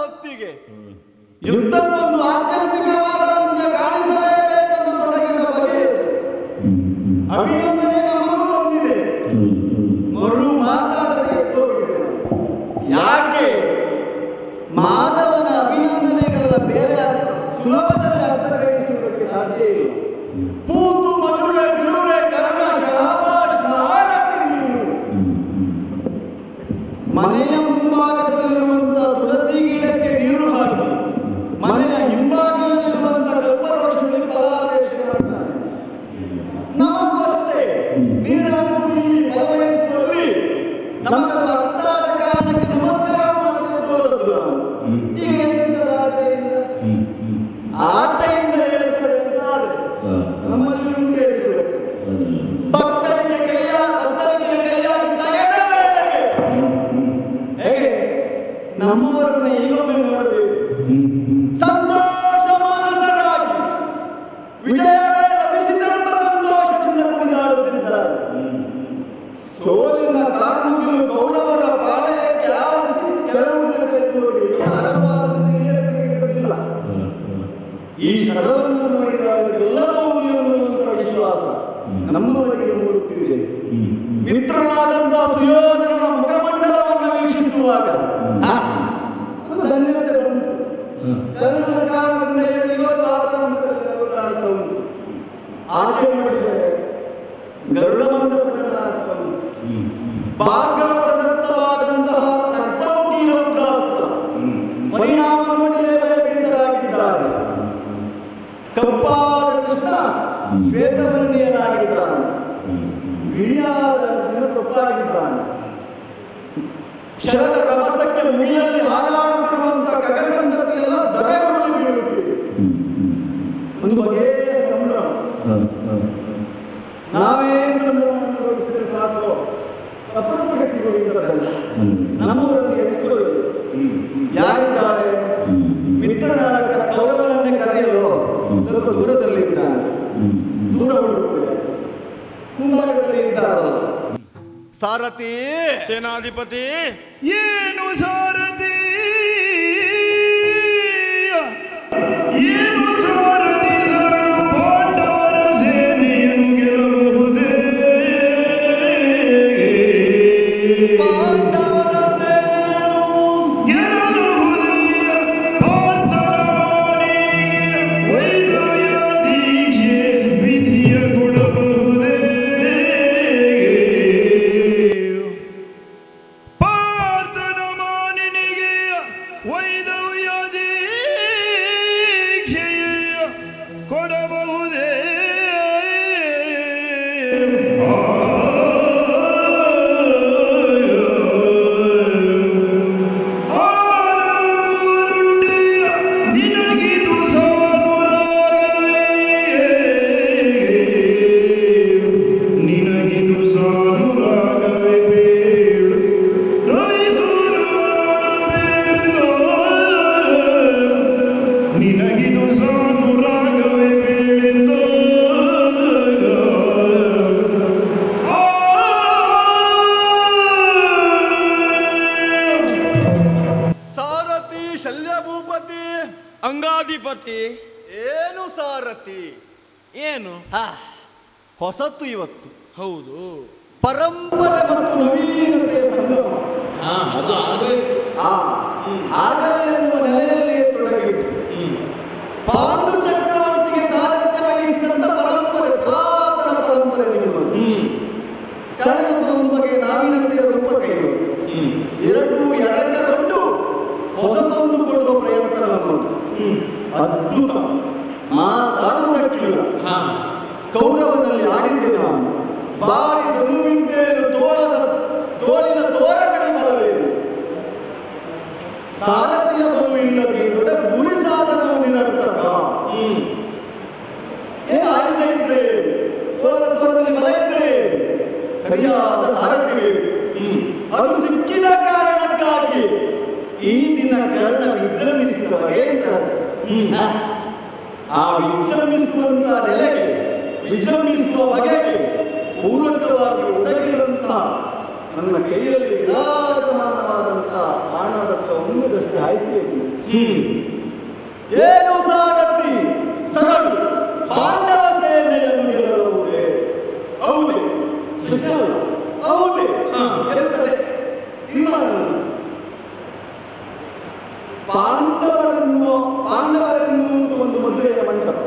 ಹೊತ್ತಿಗೆ ಯುದ್ಧಕ್ಕೊಂದು ಆತ್ಯಂತಿಕವಾದ ಅಂತ್ಯ ಕಾಣಿಸಲೇಬೇಕೆಂದು ತೊಡಗಿದ ಬಗೆ ಅಭಿನಂದನೆ ನಮಗೂ ಬಂದಿದೆ ಮರು ಮಾತಾಡದೆ ಎದ್ದೋಗಿದೆ ಯಾಕೆ ಮಾಧವನ ಅಭಿನಂದನೆಗಳ ಬೇರೆ ಅರ್ಥ ಸುಲಭದಲ್ಲಿ ಅರ್ಥ ಗ್ರಹಿಸುವುದಕ್ಕೆ ಸಾಧ್ಯ ಇಲ್ಲ ಪೂತು ಮಧುರೆ ಬಿರುರೆ ಕರ್ಣ ಶಹಬಾಷ್ ಮಾರತಿ ನೀನು ಮನೆಯ ಮುಂಭಾಗದಲ್ಲಿರುವಂತಹ ತುಳಸಿ ಗಿಡಕ್ಕೆ ನೀರು ಹಾಕಿ ಮನೆಯ ಹಿಂಭಾಗದಲ್ಲಿರುವಂತಹ ಕಲ್ಪವೃಕ್ಷದಲ್ಲಿ ಫಲಾಪೇಕ್ಷ ಮಾಡ್ತಾನೆ ನಮಗೂ ಅಷ್ಟೇ ನೀರಾಗುವುದು ಈ ಫಲವಹಿಸುವಲ್ಲಿ ನಮಗದು ಅರ್ಥ ಆದ ಕಾರಣಕ್ಕೆ ನಮಸ್ಕಾರ ಮಾಡಬೇಕು ಹೋದದ್ದು ನಾವು ಈಗ ಎಂತಿದ್ದದಾಗಲಿಲ್ಲ ಆಚೆಯಿಂದ ಹೇಳ್ತಾರೆ ಅಂತಾದ್ರೆ ನಮ್ಮಲ್ಲಿ ಉಂಟು ಹೇಳಿಸಬೇಕು ಭಕ್ತರಿಗೆ ಕೈಯ ಭಕ್ತರಿಗೆ ಕೈಯಾಗಿದ್ದ ಎಡ ವೇಳೆಗೆ ಹೇಗೆ ನಮ್ಮವರನ್ನ ಈಗೊಮ್ಮೆ ನೋಡಬೇಕು ಸಂತೋಷ ಮಾನಸರಾಗಿ ವಿಜಯವೇ ಲಭಿಸಿದೆಂಬ ಸಂತೋಷದಿಂದ ಕುಣಿದಾಡುತ್ತಿದ್ದಾರೆ ಸೋಲಿನ ಕಾರಣಗಳು ಕೌರವರ ಪಾಳೆಯಕ್ಕೆ ಆವರಿಸಿ ಕೆಲವು ದಿನಗಳಿಂದ ಹೋಗಿ ಆರಂಭವಾದ ತಿಳಿದಿಲ್ಲ ಈ ಶರವನ್ನು ನೋಡಿದಾಗ ಎಲ್ಲವೂ ಎನ್ನುವಂತ ವಿಶ್ವಾಸ ನಮ್ಮವರಿಗೆ ಮೂಡುತ್ತಿದೆ ಮಿತ್ರನಾದಂತಹ ಸುಯೋಧನನ ಮುಖಮಂಡಲವನ್ನು ವೀಕ್ಷಿಸುವಾಗ ಆ, ಅದು ಧನ್ಯತೆ ಬಂತು ಕರ್ಣನ ಕಾರಣದಿಂದ ಹೇಳಿ ಇವತ್ತು ಆತನ ಮುಖದಲ್ಲಿ ಕಾಣ್ತಾ ಉಂಟು ಆಚೆ ನೋಡಿದರೆ ಗರುಡ ಮಂತ್ರ ಪ್ರಣಾಮ ಉಂಟು. ಭಾರ್ಗವ ಪ್ರದತ್ತವಾದಂತಹ ಸರ್ಪಮುಖಿ ರೌದ್ರಾಸ್ತ್ರ ಪರಿಣಾಮ ನೋಡಿಯೇ ಭಯಭೀತರಾಗಿದ್ದಾರೆ ಕಪ್ಪಾದ ಕೃಷ್ಣ ಶ್ವೇತವರ್ಣೀಯನಾಗಿದ್ದಾನೆ ಬಿಳಿಯಾದ ಅರ್ಜುನ ಕಪ್ಪಾಗಿದ್ದಾನೆ ಶರದ ರಭಸಕ್ಕೆ ಮುಗಿಲಲ್ಲಿ ಹಾರಾಡುತ್ತಿರುವಂತಹ ಕಗಸಂತತಿಯೆಲ್ಲ ದರಗಳು ಬೀಳುತ್ತಿವೆ ಒಂದು ಬಗೆಯ ಸಂಭ್ರಮ ನಾವೇ ಸಂಭ್ರಮವನ್ನು ನೋಡುತ್ತಿದ್ರೆ ಸಾಕು ಅಪರೂಪಕ್ಕೆ ಸಿಗುವುದಿಲ್ಲ ನಮ್ಮವರನ್ನು ಹೆಚ್ಚಿಕೊಳ್ಳಿ ಯಾರಿದ್ದಾರೆ ಮಿತ್ರನಾದ ಕ- ಕೌರವನನ್ನೇ ಕರೆಯಲು ಸ್ವಲ್ಪ ದೂರದಲ್ಲಿ ಇದ್ದಾನೆ ದೂರ ಹುಡುಕುತ್ತದೆ ಮುಂಭಾಗದಲ್ಲಿ ಇದ್ದಾರಲ್ಲ ಸಾರಥಿ ಸೇನಾಧಿಪತಿ ಏನು ಸಾರಥಿ ಏನು ಸಾರಥಿ ಸರಳ ಪಾಂಡವರ ಸೇನೆಯನ್ನು ಗೆಲ್ಲಬಹುದೇ ಪಾಂಡವರ ಸೇನೆಯನ್ನು ಗೆಲ್ಲಬಹುದೇ ಪಾರ್ಥನ ಮಾನಿ ವೈದ್ಯ ದೀಕ್ಷೆ ವಿಧಿಯ ಕೊಡಬಹುದೇ ಪಾರ್ಥನ ಮಾನಿನಿಗೆ ವೈದವ್ಯ ದೀಕ್ಷೆಯ ಕೊಡಬಹುದೇ ಆನಂದರುಂಡೆಯ ನಿನಗಿದು ಸಾನುರಾಗವೇ ನಿನಗಿದು ಸಾನುರಾಗವೇ ಬೇಡು ರವಿಸೂರು ನೋಡಬೇಡೆಂದೋ ನಿನಗಿದು ಸಾನುರಾಗವೇ ಬೇಳೆಂದೋ ಸಾರಥಿ ಶಲ್ಯಭೂಪತಿ ಅಂಗಾಧಿಪತಿ ಏನು ಸಾರಥಿ ಏನು ಹೊಸತು ಇವತ್ತು ಹೌದು ಪರಂಪರೆ ಮತ್ತು ನವೀನತೆಯ ಸಂಗಮ ಆ ಆಗಲೇ ಎನ್ನುವ ನೆಲೆಯಲ್ಲಿಯೇ ತೊಡಗಿತ್ತು ಪಾಂಡು ಚಕ್ರವರ್ತಿಗೆ ಸಾರಥ್ಯ ವಹಿಸಿದಂತ ಪರಂಪರೆ ಪುರಾತನ ಪರಂಪರೆ ನಿಮ್ಮದು ಕಳೆದ ಒಂದು ಬಗೆಯ ನಾವೀನತೆಯ ರೂಪ ಕೈಗೊಂಡು ಎರಡೂ ಎರಕಗೊಂಡು ಹೊಸತೊಂದು ಕೊಡುವ ಪ್ರಯತ್ನ ನಮ್ಮದು ಅದ್ಭುತ ಮಾತಾಡುವುದಕ್ಕಿಲ್ಲ ಕೌರವನಲ್ಲಿ ಆಡಿದ್ದೆ ನಾನು ಬಾರಿ ಧನುವಿದ್ದೇನು ತೋಳದ ತೋಳಿನ ತೋರದಲ್ಲಿ ಬರಬೇಕು ಸಾರಥಿಯ ಬಲು ಇಲ್ಲದೆ ದೊಡ್ಡ ಗುರಿ ಸಾಧನವು ನಿರರ್ಥಕ ಏನು ಆಯುಧ ಇದ್ರೆ ತೋಳದ ತೋರದಲ್ಲಿ ಬಲ ಇದ್ರೆ ಸರಿಯಾದ ಸಾರಥಿ ಬೇಕು ಅದು ಸಿಕ್ಕಿದ ಕಾರಣಕ್ಕಾಗಿ ಈ ದಿನ ಕರ್ಣ ವಿಜೃಂಭಿಸಿದ ಬಗೆ ಅಂತ ಆ ವಿಜೃಂಭಿಸುವಂತ ನೆಲೆಗೆ ವಿಜೃಂಭಿಸುವ ಬಗೆಗೆ ಪೂರಕವಾಗಿ ಒದಗಿರುವಂತಹ ನನ್ನ ಕೈಯಲ್ಲಿ ವಿರಾಜಮಾನವಾದಂತಹ ಬಾಣದ ಒಂದು ದೃಷ್ಟಿ ಹಾಯಿಸಬೇಕು ಏನು ಸಾರಥಿ ಸರಳು ಪಾಂಡವ ಸೇನೆಯನ್ನು ಗೆಲ್ಲಬಹುದೇ ಹೌದೇ ಕೃಷ್ಣ ಅಲ್ಲ. ಹೌದೇ ಗೆಲ್ತದೆ ತೀರ್ಮಾನ ಪಾಂಡವರನ್ನು ಪಾಂಡವರೆನ್ನುವುದು ಒಂದು ಮದುವೆಯ ಮಂಟಪ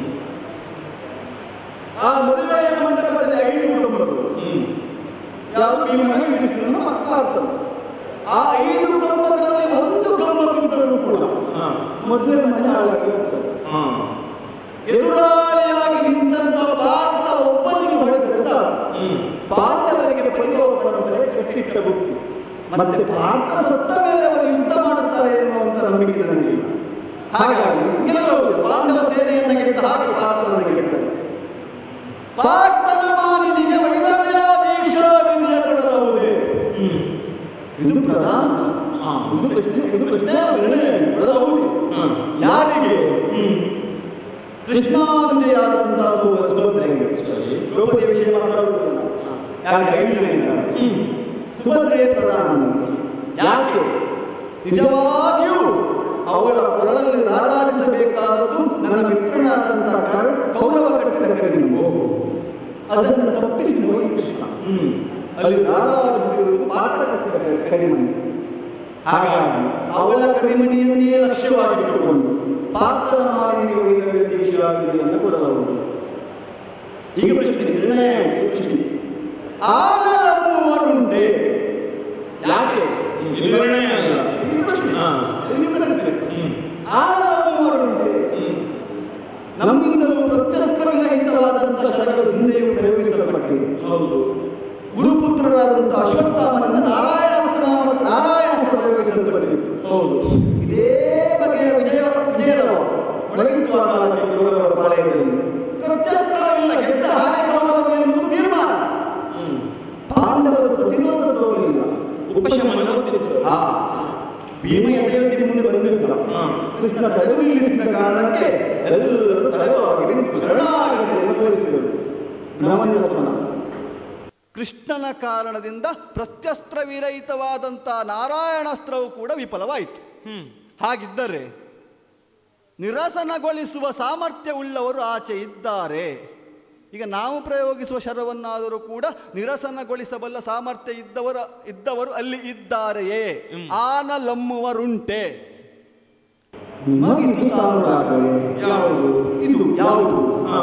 ಆ ಮದುವೆಯ ಮಂಟಪದಲ್ಲಿ ಐದು ಕಂಬಗಳು ಯಾರು ಭೀಮನ ಯುಧಿಷ್ಠಿರನ ಮಕ್ಕಳಾಗ್ತದೆ ಆ ಐದು ಕಂಬಗಳಲ್ಲಿ ಒಂದು ಕಂಬಕ್ಕಿಂತಲೂ ಕೂಡ ಮದುವೆ ಮನೆ ಹಾಳಾಗಿ ಹೋಗ್ತದೆ. ಎದುರಾಳಿಯಾಗಿ ನಿಂತ ಪಾರ್ಥ ಒಬ್ಬನಿಗೆ ಹೊಡೆದರೆ ಸಾಕು ಪಾಂಡವರಿಗೆ ಪರಿಭವ ಪರಂಪರೆ ಕಟ್ಟಿಟ್ಟ ಬುತ್ತಿ ಮತ್ತೆ ಪಾರ್ಥ ಸತ್ತ ಮೇಲೆ ಅವರು ಯುದ್ಧ ಮಾಡುತ್ತಾರೆ ಎನ್ನುವಂತ ನಂಬಿಕೆ ನನಗಿಲ್ಲ ಹಾಗಾಗಿ ಗೆಲ್ಲಬಹುದು ಪಾಂಡವ ಸೇನೆಯನ್ನ ಗೆದ್ದ ಹಾಗೆ ಪಾರ್ಥನನ್ನು ಗೆಲ್ತಾರೆ ಪಾರ್ಥನ ಮಾನಿನಿಗೆ ವೈದವ್ಯಾದೀಕ್ಷಾ ವಿಧಿಯ ಕೊಡಲಾಗುವುದೇ ಇದು ಪ್ರಧಾನ ಇದು ಪ್ರಶ್ನೆ ಇದು ಪ್ರಶ್ನೆ ಅಲ್ಲ, ನಿರ್ಣಯ ಕೊಡಲಾಗುವುದೇ ಯಾರಿಗೆ ಕೃಷ್ಣಾನುಜಯಾದಂತಹ ಸು- ಸುಭದ್ರೆಗೆ ದ್ರೌಪದಿಯ ವಿಷಯ ಮಾತಾಡೋದು ಯಾಕೆ ಐದು ಜನ ಇದ್ದಾರೆ ಸುಭದ್ರೆಯೇ ಪ್ರಧಾನ ಯಾಕೆ ನಿಜವಾಗಿಯೂ ಅವಳ ಕೊರಳಲ್ಲಿ ರಾರಾಜಿಸಬೇಕಾದದ್ದು ನನ್ನ ಮಿತ್ರನಾದಂತಹ ಕರ್- ಕೌರವ ಕಟ್ಟಿದ ಕರಿಮಣಿ ಅದನ್ನು ತಪ್ಪಿಸಿ ನೋಡಿ ಕೃಷ್ಣ ಅಲ್ಲಿ ರಾರಾಜಿಸುತ್ತಿರುವುದು ಪಾಠ ಕಟ್ಟಿದ ಕರಿಮಣಿ ಹಾಗಾಗಿ ಅವಳ ಕರಿಮಣಿಯನ್ನೇ ಲಕ್ಷ್ಯವಾಗಿಟ್ಟುಕೊಂಡು ಪಾತ್ರನ ಮಾಲಿನ್ಯ ವೈದವ್ಯ ದೇಶಾವಿಧಿಯನ್ನು ಕೊಡಲಾಗುವುದು ಈಗ ಪ್ರಶ್ನೆ ನಿರ್ಣಯ ಈ ಪ್ರಶ್ನೆ ಆನಲಮ್ಮುವರುಂಡೆ ಯಾಕೆ ಇದು ನಿರ್ಣಯ ಅಲ್ಲ ಇದು ಪ್ರಶ್ನೆ. ಹಾ. ಇದು ಉತ್ತರಿಸಿದೆ. ಆನಲಮ್ಮುವರುಂಡೆ ನಮ್ಮಿಂದಲೂ ಪ್ರತ್ಯಸ್ತ್ರ ವಿರಹಿತವಾದಂಥ ಶರಗಳು ಹಿಂದೆಯೂ ಪ್ರಯೋಗಿಸಲ್ಪಟ್ಟಿದೆ ಹೌದು ಗುರುಪುತ್ರರಾದಂಥ ಅಶ್ವತ್ಥಾಮನಿಂದ ನಾರಾಯಣಾಸ್ತ್ರ ನಾಮಕ ನಾರಾಯಣಾಸ್ತ್ರ ಪ್ರಯೋಗಿಸಲ್ಪಟ್ಟಿದೆ ಹೌದು ಇದೇ ಬಗೆಯ ವಿಜಯ ವಿಜಯರವ ಒಳಗಿತ್ತು ಆ ಕಾಲಕ್ಕೆ ಕೌರವರ ಪಾಳೆಯದಲ್ಲಿ ಪ್ರತ್ಯಸ್ತ್ರವಿಲ್ಲ ಗೆದ್ದ ಹಾಗೆ ಕೌರವರು ಎನ್ನುವುದು ತೀರ್ಮಾನ ಪಾಂಡವರು ಪ್ರತಿರೋಧ ತೋರಲಿಲ್ಲ ಉಪಶಮನ ಗೊತ್ತಿತ್ತು ಆ ಭೀಮ ಎದೆಯೊಡ್ಡಿ ಮುಂದೆ ಬಂದಿದ್ದ ಹಾ. ಕೃಷ್ಣ ತಡೆದು ನಿಲ್ಲಿಸಿದ ಕಾರಣಕ್ಕೆ ಎಲ್ಲರೂ ತಲೆಬಾಗಿ ನಿಂತು ಶರಣಾಗತಿಯನ್ನು ತೋರಿಸಿದರು ಬ್ರಹ್ಮನಿರಸನ ಕೃಷ್ಣನ ಕಾರಣದಿಂದ ಪ್ರತ್ಯಸ್ತ್ರ ವಿರಹಿತವಾದಂಥ ನಾರಾಯಣಾಸ್ತ್ರವು ಕೂಡ ವಿಫಲವಾಯಿತು ಹ್ಮ್ ಹಾಗಿದ್ದರೆ ನಿರಸನಗೊಳಿಸುವ ಸಾಮರ್ಥ್ಯವುಳ್ಳವರು ಆಚೆ ಇದ್ದಾರೆ ಈಗ ನಾವು ಪ್ರಯೋಗಿಸುವ ಶರವನ್ನಾದರೂ ಕೂಡ ನಿರಸನಗೊಳಿಸಬಲ್ಲ ಸಾಮರ್ಥ್ಯ ಇದ್ದವರ ಇದ್ದವರು ಅಲ್ಲಿ ಇದ್ದಾರೆಯೇ ಆನಲಮ್ಮುವರುಂಟೆ ನಿಮಗಿದು ಸಾಲುರಾಗವೇ ಯಾವುದು ಇದು ಯಾವುದು ಹಾ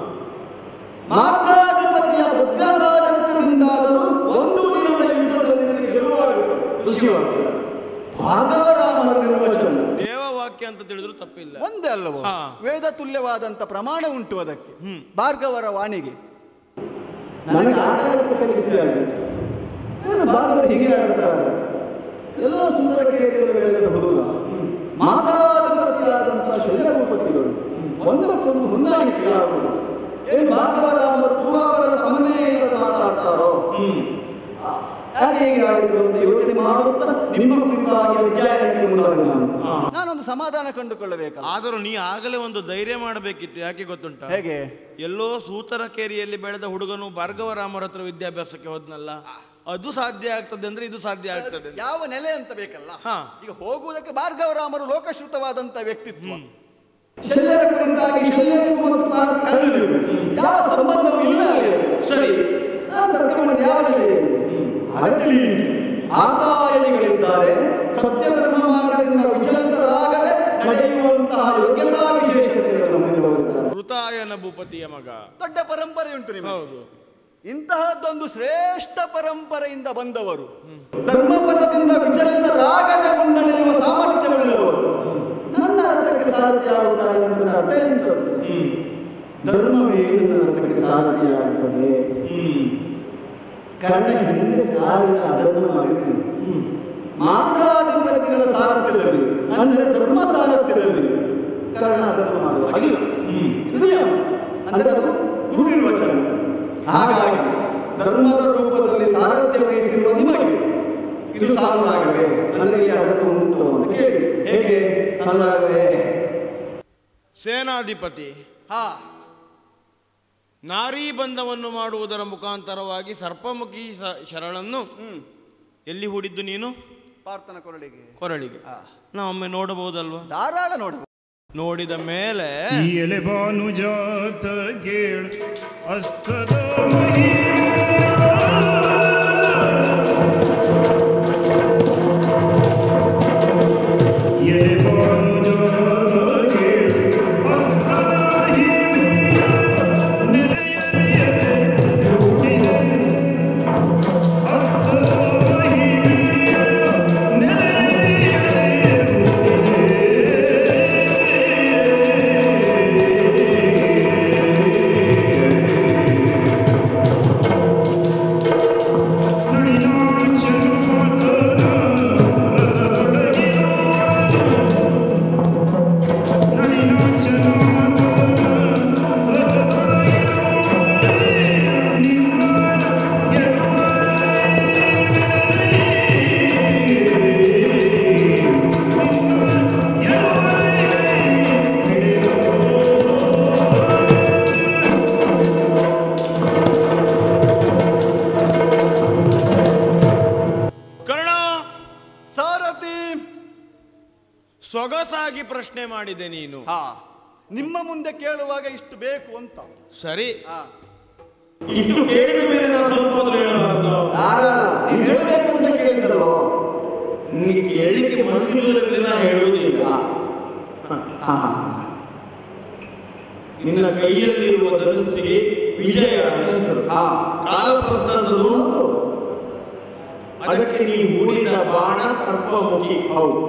ಮಾತ್ರಾಧಿಪತಿಯ ಭದ್ರಸಾರಥ್ಯದಿಂದಾದರೂ ಒಂದು ದಿನದ ಯುದ್ಧದಲ್ಲಿ ನಿನಗೆ ಗೆಲುವಾಗುತ್ತದೆ ಋಷಿವಾಕ್ಯ ಭಾರ್ಗವರಾಮನ ನಿರ್ವಚನ ದೇವವಾಕ್ಯ ಅಂತ ತಿಳಿದ್ರು ತಪ್ಪಿಲ್ಲ ಒಂದೇ ಅಲ್ಲವೋ ಹಾ. ವೇದ ತುಲ್ಯವಾದಂತ ಪ್ರಮಾಣ ಉಂಟು ಅದಕ್ಕೆ ಹ್ಮ್. ಭಾರ್ಗವರ ವಾಣಿಗೆ ನನಗೆ ಆಕಾರಕ್ಕೆ ಕಲಿಸಿದ್ದಾರೆ ಏನು ಭಾರ್ಗವರು ಹೀಗೆ ಆಡುತ್ತಾರೆ ಎಲ್ಲೋ ಸುಂದರ ಕೇರಿಯಲ್ಲಿ ಬೆಳೆದ ಹುಡುಗ ಮಾತಾಧಿಪತಿಯಾದಂತಹ ಶಲ್ಯಭೂಪತಿಗಳು ಒಂದಕ್ಕೊಂದು ಹೊಂದಾಣಿಕೆ ಯಾವುದು ಏನು ಭಾರ್ಗವರಾಮರು ಪೂರ್ವಾಪರ ಸಮನ್ವಯ ಇಲ್ಲದ ಮಾತಾಡ್ತಾರೋ ಹ್ಮ್ ಯಾಕೆ ಹೀಗೆ ಆಡಿದ್ರು ಅಂತ ಯೋಚನೆ ಮಾಡುತ್ತಾ ನಿಮ್ಮ ಕುರಿತಾಗಿ ಅಧ್ಯಯನಕ್ಕೆ ಮುಂದಾದ ನಾನು ಹಾ. ನಾನೊಂದು ಸಮಾಧಾನ ಕಂಡುಕೊಳ್ಳಬೇಕಲ್ಲ ಆದರೂ ನೀ ಆಗಲೇ ಒಂದು ಧೈರ್ಯ ಮಾಡಬೇಕಿತ್ತು ಯಾಕೆ ಗೊತ್ತುಂಟ ಹೇಗೆ ಎಲ್ಲೋ ಸೂತರಕೇರಿಯಲ್ಲಿ ಬೆಳೆದ ಹುಡುಗನು ಭಾರ್ಗವರಾಮರ ಹತ್ರ ವಿದ್ಯಾಭ್ಯಾಸಕ್ಕೆ ಹೋದ್ನಲ್ಲ ಅದು ಸಾಧ್ಯ ಆಗ್ತದೆ ಅಂದ್ರೆ ಇದು ಸಾಧ್ಯ ಆಗ್ತದೆ ಯಾವ ನೆಲೆ ಅಂತ ಬೇಕಲ್ಲ ಹಾ. ಈಗ ಹೋಗುವುದಕ್ಕೆ ಭಾರ್ಗವರಾಮರು ಲೋಕಶ್ರುತವಾದಂತ ವ್ಯಕ್ತಿತ್ವ ಶಲ್ಯರ ಕುರಿತಾಗಿ ಶಲ್ಯರಿಗೂ ಮತ್ತು ಪಾ- ಕರ್ಣನಿಗೂ ಯಾವ ಸಂಬಂಧವೂ ಇಲ್ಲ ಅಲ್ಲಿ ಅದು. ಸರಿ ನಾನು ತರ್ಕ ಮಾಡಿದ ಯಾವ ನೆಲೆ ಇದು? ಆಗ ತಿಳಿಯಿತು ಆತಾಯನಿಗಳಿದ್ದಾರೆ ಸತ್ಯಧರ್ಮ ಮಾರ್ಗದಿಂದ ವಿಚಲಿತರಾಗದೆ ನಡೆಯುವಂತಹ ಯೋಗ್ಯತಾ ವಿಶೇಷತೆಗಳನ್ನು ಹೊಂದಿದವರಿದ್ದಾರೆ ಮೃತಾಯನ ಭೂಪತಿಯ ಮಗ ದೊಡ್ಡ ಪರಂಪರೆ ಉಂಟು ನಿಮಗೆ ಹೌದು ಇಂತಹದ್ದೊಂದು ಶ್ರೇಷ್ಠ ಪರಂಪರೆಯಿಂದ ಬಂದವರು ಧರ್ಮಪಥದಿಂದ ವಿಚಲಿತರಾಗದೆ ಮುನ್ನಡೆಯುವ ಸಾಮರ್ಥ್ಯವುಳ್ಳವರು ನನ್ನ ರಥಕ್ಕೆ ಸಾರಥಿಯಾಗುತ್ತಾರೆ ಎಂಬುದರ ಅರ್ಥ ಎಂತ ಧರ್ಮವೇ ನನ್ನ ರಥಕ್ಕೆ ಸಾರಥಿಯಾಗುತ್ತದೆ ಕರ್ಣ ಹಿಂದೆ ಸಾವಿರ ಅಧರ್ಮ ಮಾಡಿರಲಿಲ್ಲ ಮಾತ್ರಾಧಿಪತಿಗಳ ಸಾರಥ್ಯದಲ್ಲಿ ಅಂದರೆ ಧರ್ಮ ಸಾರಥ್ಯದಲ್ಲಿ ಕರ್ಣ ಅಧರ್ಮ ಮಾಡುವ ಹಾಗಿಲ್ಲ ಇದು ನಿಯಮ ಅಂದರೆ ಅದು ಗುರು ನಿರ್ವಚನ ಹಾಗಾಗಿ ಧರ್ಮದ ರೂಪದಲ್ಲಿ ಸಾರಥ್ಯ ವಹಿಸಿರುವ ನಿಮಗೆ ಇದು ಸಾನುರಾಗವೇ ಅಂದರೆ ಇಲ್ಲಿ ಅಧರ್ಮ ಉಂಟು ಅಂತ ಕೇಳಿ ಹೇಗೆ ಸಾನುರಾಗವೇ ಸೇನಾಧಿಪತಿ ಹಾ ನಾರೀ ಬಂಧವನ್ನು ಮಾಡುವುದರ ಮುಖಾಂತರವಾಗಿ ಸರ್ಪಮುಖಿ ಸ- ಶರಳನ್ನು ಹ್ಮ್ ಎಲ್ಲಿ ಹೂಡಿದ್ದು ನೀನು ಪಾರ್ಥನ ಕೊರಳಿಗೆ ಕೊರಳಿಗೆ ಆ. ನಾವೊಮ್ಮೆ ನೋಡಬಹುದಲ್ವಾ ಧಾರಾಳ ನೋಡಬಹುದು ನೋಡಿದ ಮೇಲೆ ಈ ಎಲೆ ಭಾನುಜಾತ ಕೇಳ ಅಸ್ತದ ಮಹಿಮೆ. ಎಲೆ ಭಾನುಜಾತ ಕೇಳ ಅಸ್ತದ ಮಹಿಮೆ. ನೆಲೆಯರಿಯದೆ ಹುಟ್ಟಿದೆ ಅಸ್ತದ ಮಹಿಮೆ. ನೆಲೆಯರಿಯದೆ ಕರ್ಣ ಸಾರಥಿ ಸೊಗಸಾಗಿ ಪ್ರಶ್ನೆ ಮಾಡಿದೆ ನೀನು ಹಾ ನಿಮ್ಮ ಮುಂದೆ ಕೇಳುವಾಗ ಇಷ್ಟು ಬೇಕು ಅಂತ ಸರಿ ಹಾ ಇಷ್ಟು ಕೇಳಿದ ಮೇಲೆ ನಾವು ಸ್ವಲ್ಪ ಆದ್ರೂ ಹೇಳಬಾರ್ದು ನೀವ್ ಹೇಳ್ಬೇಕು ಅಂತ ಕೇಳಿದ್ದಲ್ವೋ ನೀ ಕೇಳಲಿಕ್ಕೆ ಮನಸ್ಸಿನಲ್ಲಿ ನಾ ಹೇಳುವುದಿಲ್ಲ ನಿನ್ನ ಕೈಯಲ್ಲಿರುವ ಧನುಸ್ಸಿಗೆ ವಿಜಯ ಅಂತ ಹೆಸರು ಕಾಲಪ್ರಸ್ಥದಲ್ಲೂ ಅದಕ್ಕೆ ನೀ ಹೂಡಿದ ಬಾಣ ಸರ್ಪಮುಖಿ ಹೌದು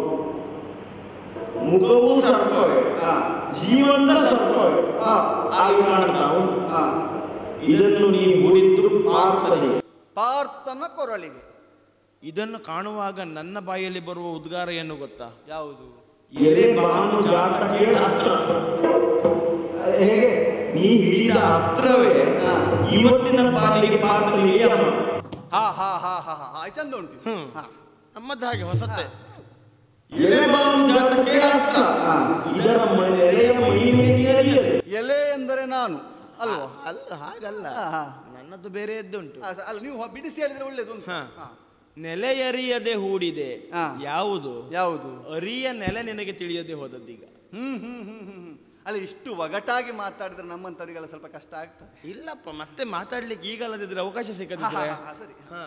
ಮುಖವೂ ಸರ್ಪವೇ ಜೀವಂತ ಸರ್ಪವೇ ಹಾ ಹಾಗೆ ಕಾಣ್ತಾ ಉಂಟು. ಹಾ ಇದನ್ನು ನೀ ಹೂಡಿದ್ದು ಪಾರ್ಥನಿಗೆ ಪಾರ್ಥನ ಕೊರಳಿಗೆ ಇದನ್ನು ಕಾಣುವಾಗ ನನ್ನ ಬಾಯಲ್ಲಿ ಬರುವ ಉದ್ಗಾರ ಏನು ಗೊತ್ತಾ ಯಾವುದು ಎಲೆ ಬಾನು ಜಾತಕ್ಕೆ ಅಸ್ತ್ರ ಹೇಗೆ ನೀ ಹಿಡಿದ ಅಸ್ತ್ರವೇ ಇವತ್ತಿನ ಪಾಲಿಗೆ ಪಾರ್ಥನಿಗೆ ಅಮ್ಮ ಹಾ ಹಾ ಹಾ ಹಾ ಹಾ ಹಾ ಚಂದ ಉಂಟು ಹ್ಮ್. ಹಾ. ನಮ್ಮದು ಹಾಗೆ ಹೊಸತೆ ಎಲೆ ಬಾನು ಜಾತಕ್ಕೆ ಅಸ್ತ್ರ ಇದರ ನೆರೆಯ ಮಹಿಮೆಯಲ್ಲಿ ಅರಿಯದೆ ಎಲೆ ಎಂದರೆ ನಾನು ಅಲ್ವಾ ಅಲ್ಲ ಹಾಗಲ್ಲ ಹಾ, ಹಾ. ನನ್ನದು ಬೇರೆಯದ್ದುಂಟು ಆ, ಸ- ಅಲ್ಲ ನೀವು ಬಿಡಿಸಿ ಹೇಳಿದ್ರೆ ಒಳ್ಳೇದು ಅಂತ ಹಾ. ಹಾ. ನೆಲೆಯರಿಯದೆ ಹೂಡಿದೆ ಹಾ. ಯಾವುದು ಯಾವುದು ಅರಿಯ ನೆಲೆ ನಿನಗೆ ತಿಳಿಯದೆ ಹೋದದ್ದೀಗ ಹ್ಮ್ ಹ್ಮ್ ಹ್ಮ್ ಹ್ಮ್ ಹ್ಮ್. ಅಲ್ಲ ಇಷ್ಟು ಒಗಟಾಗಿ ಮಾತಾಡಿದ್ರೆ ನಮ್ಮಂತವರಿಗೆಲ್ಲ ಸ್ವಲ್ಪ ಕಷ್ಟ ಆಗ್ತದೆ ಇಲ್ಲಪ್ಪ ಮತ್ತೆ ಮಾತಾಡ್ಲಿಕ್ಕೆ ಈಗ ಅಲ್ಲದಿದ್ರೆ ಅವಕಾಶ ಹಾ, ಹಾ, ಸಿಕ್ಕದಿದ್ರೆ ಹಾ, ಹಾ, ಸರಿ ಹಾ.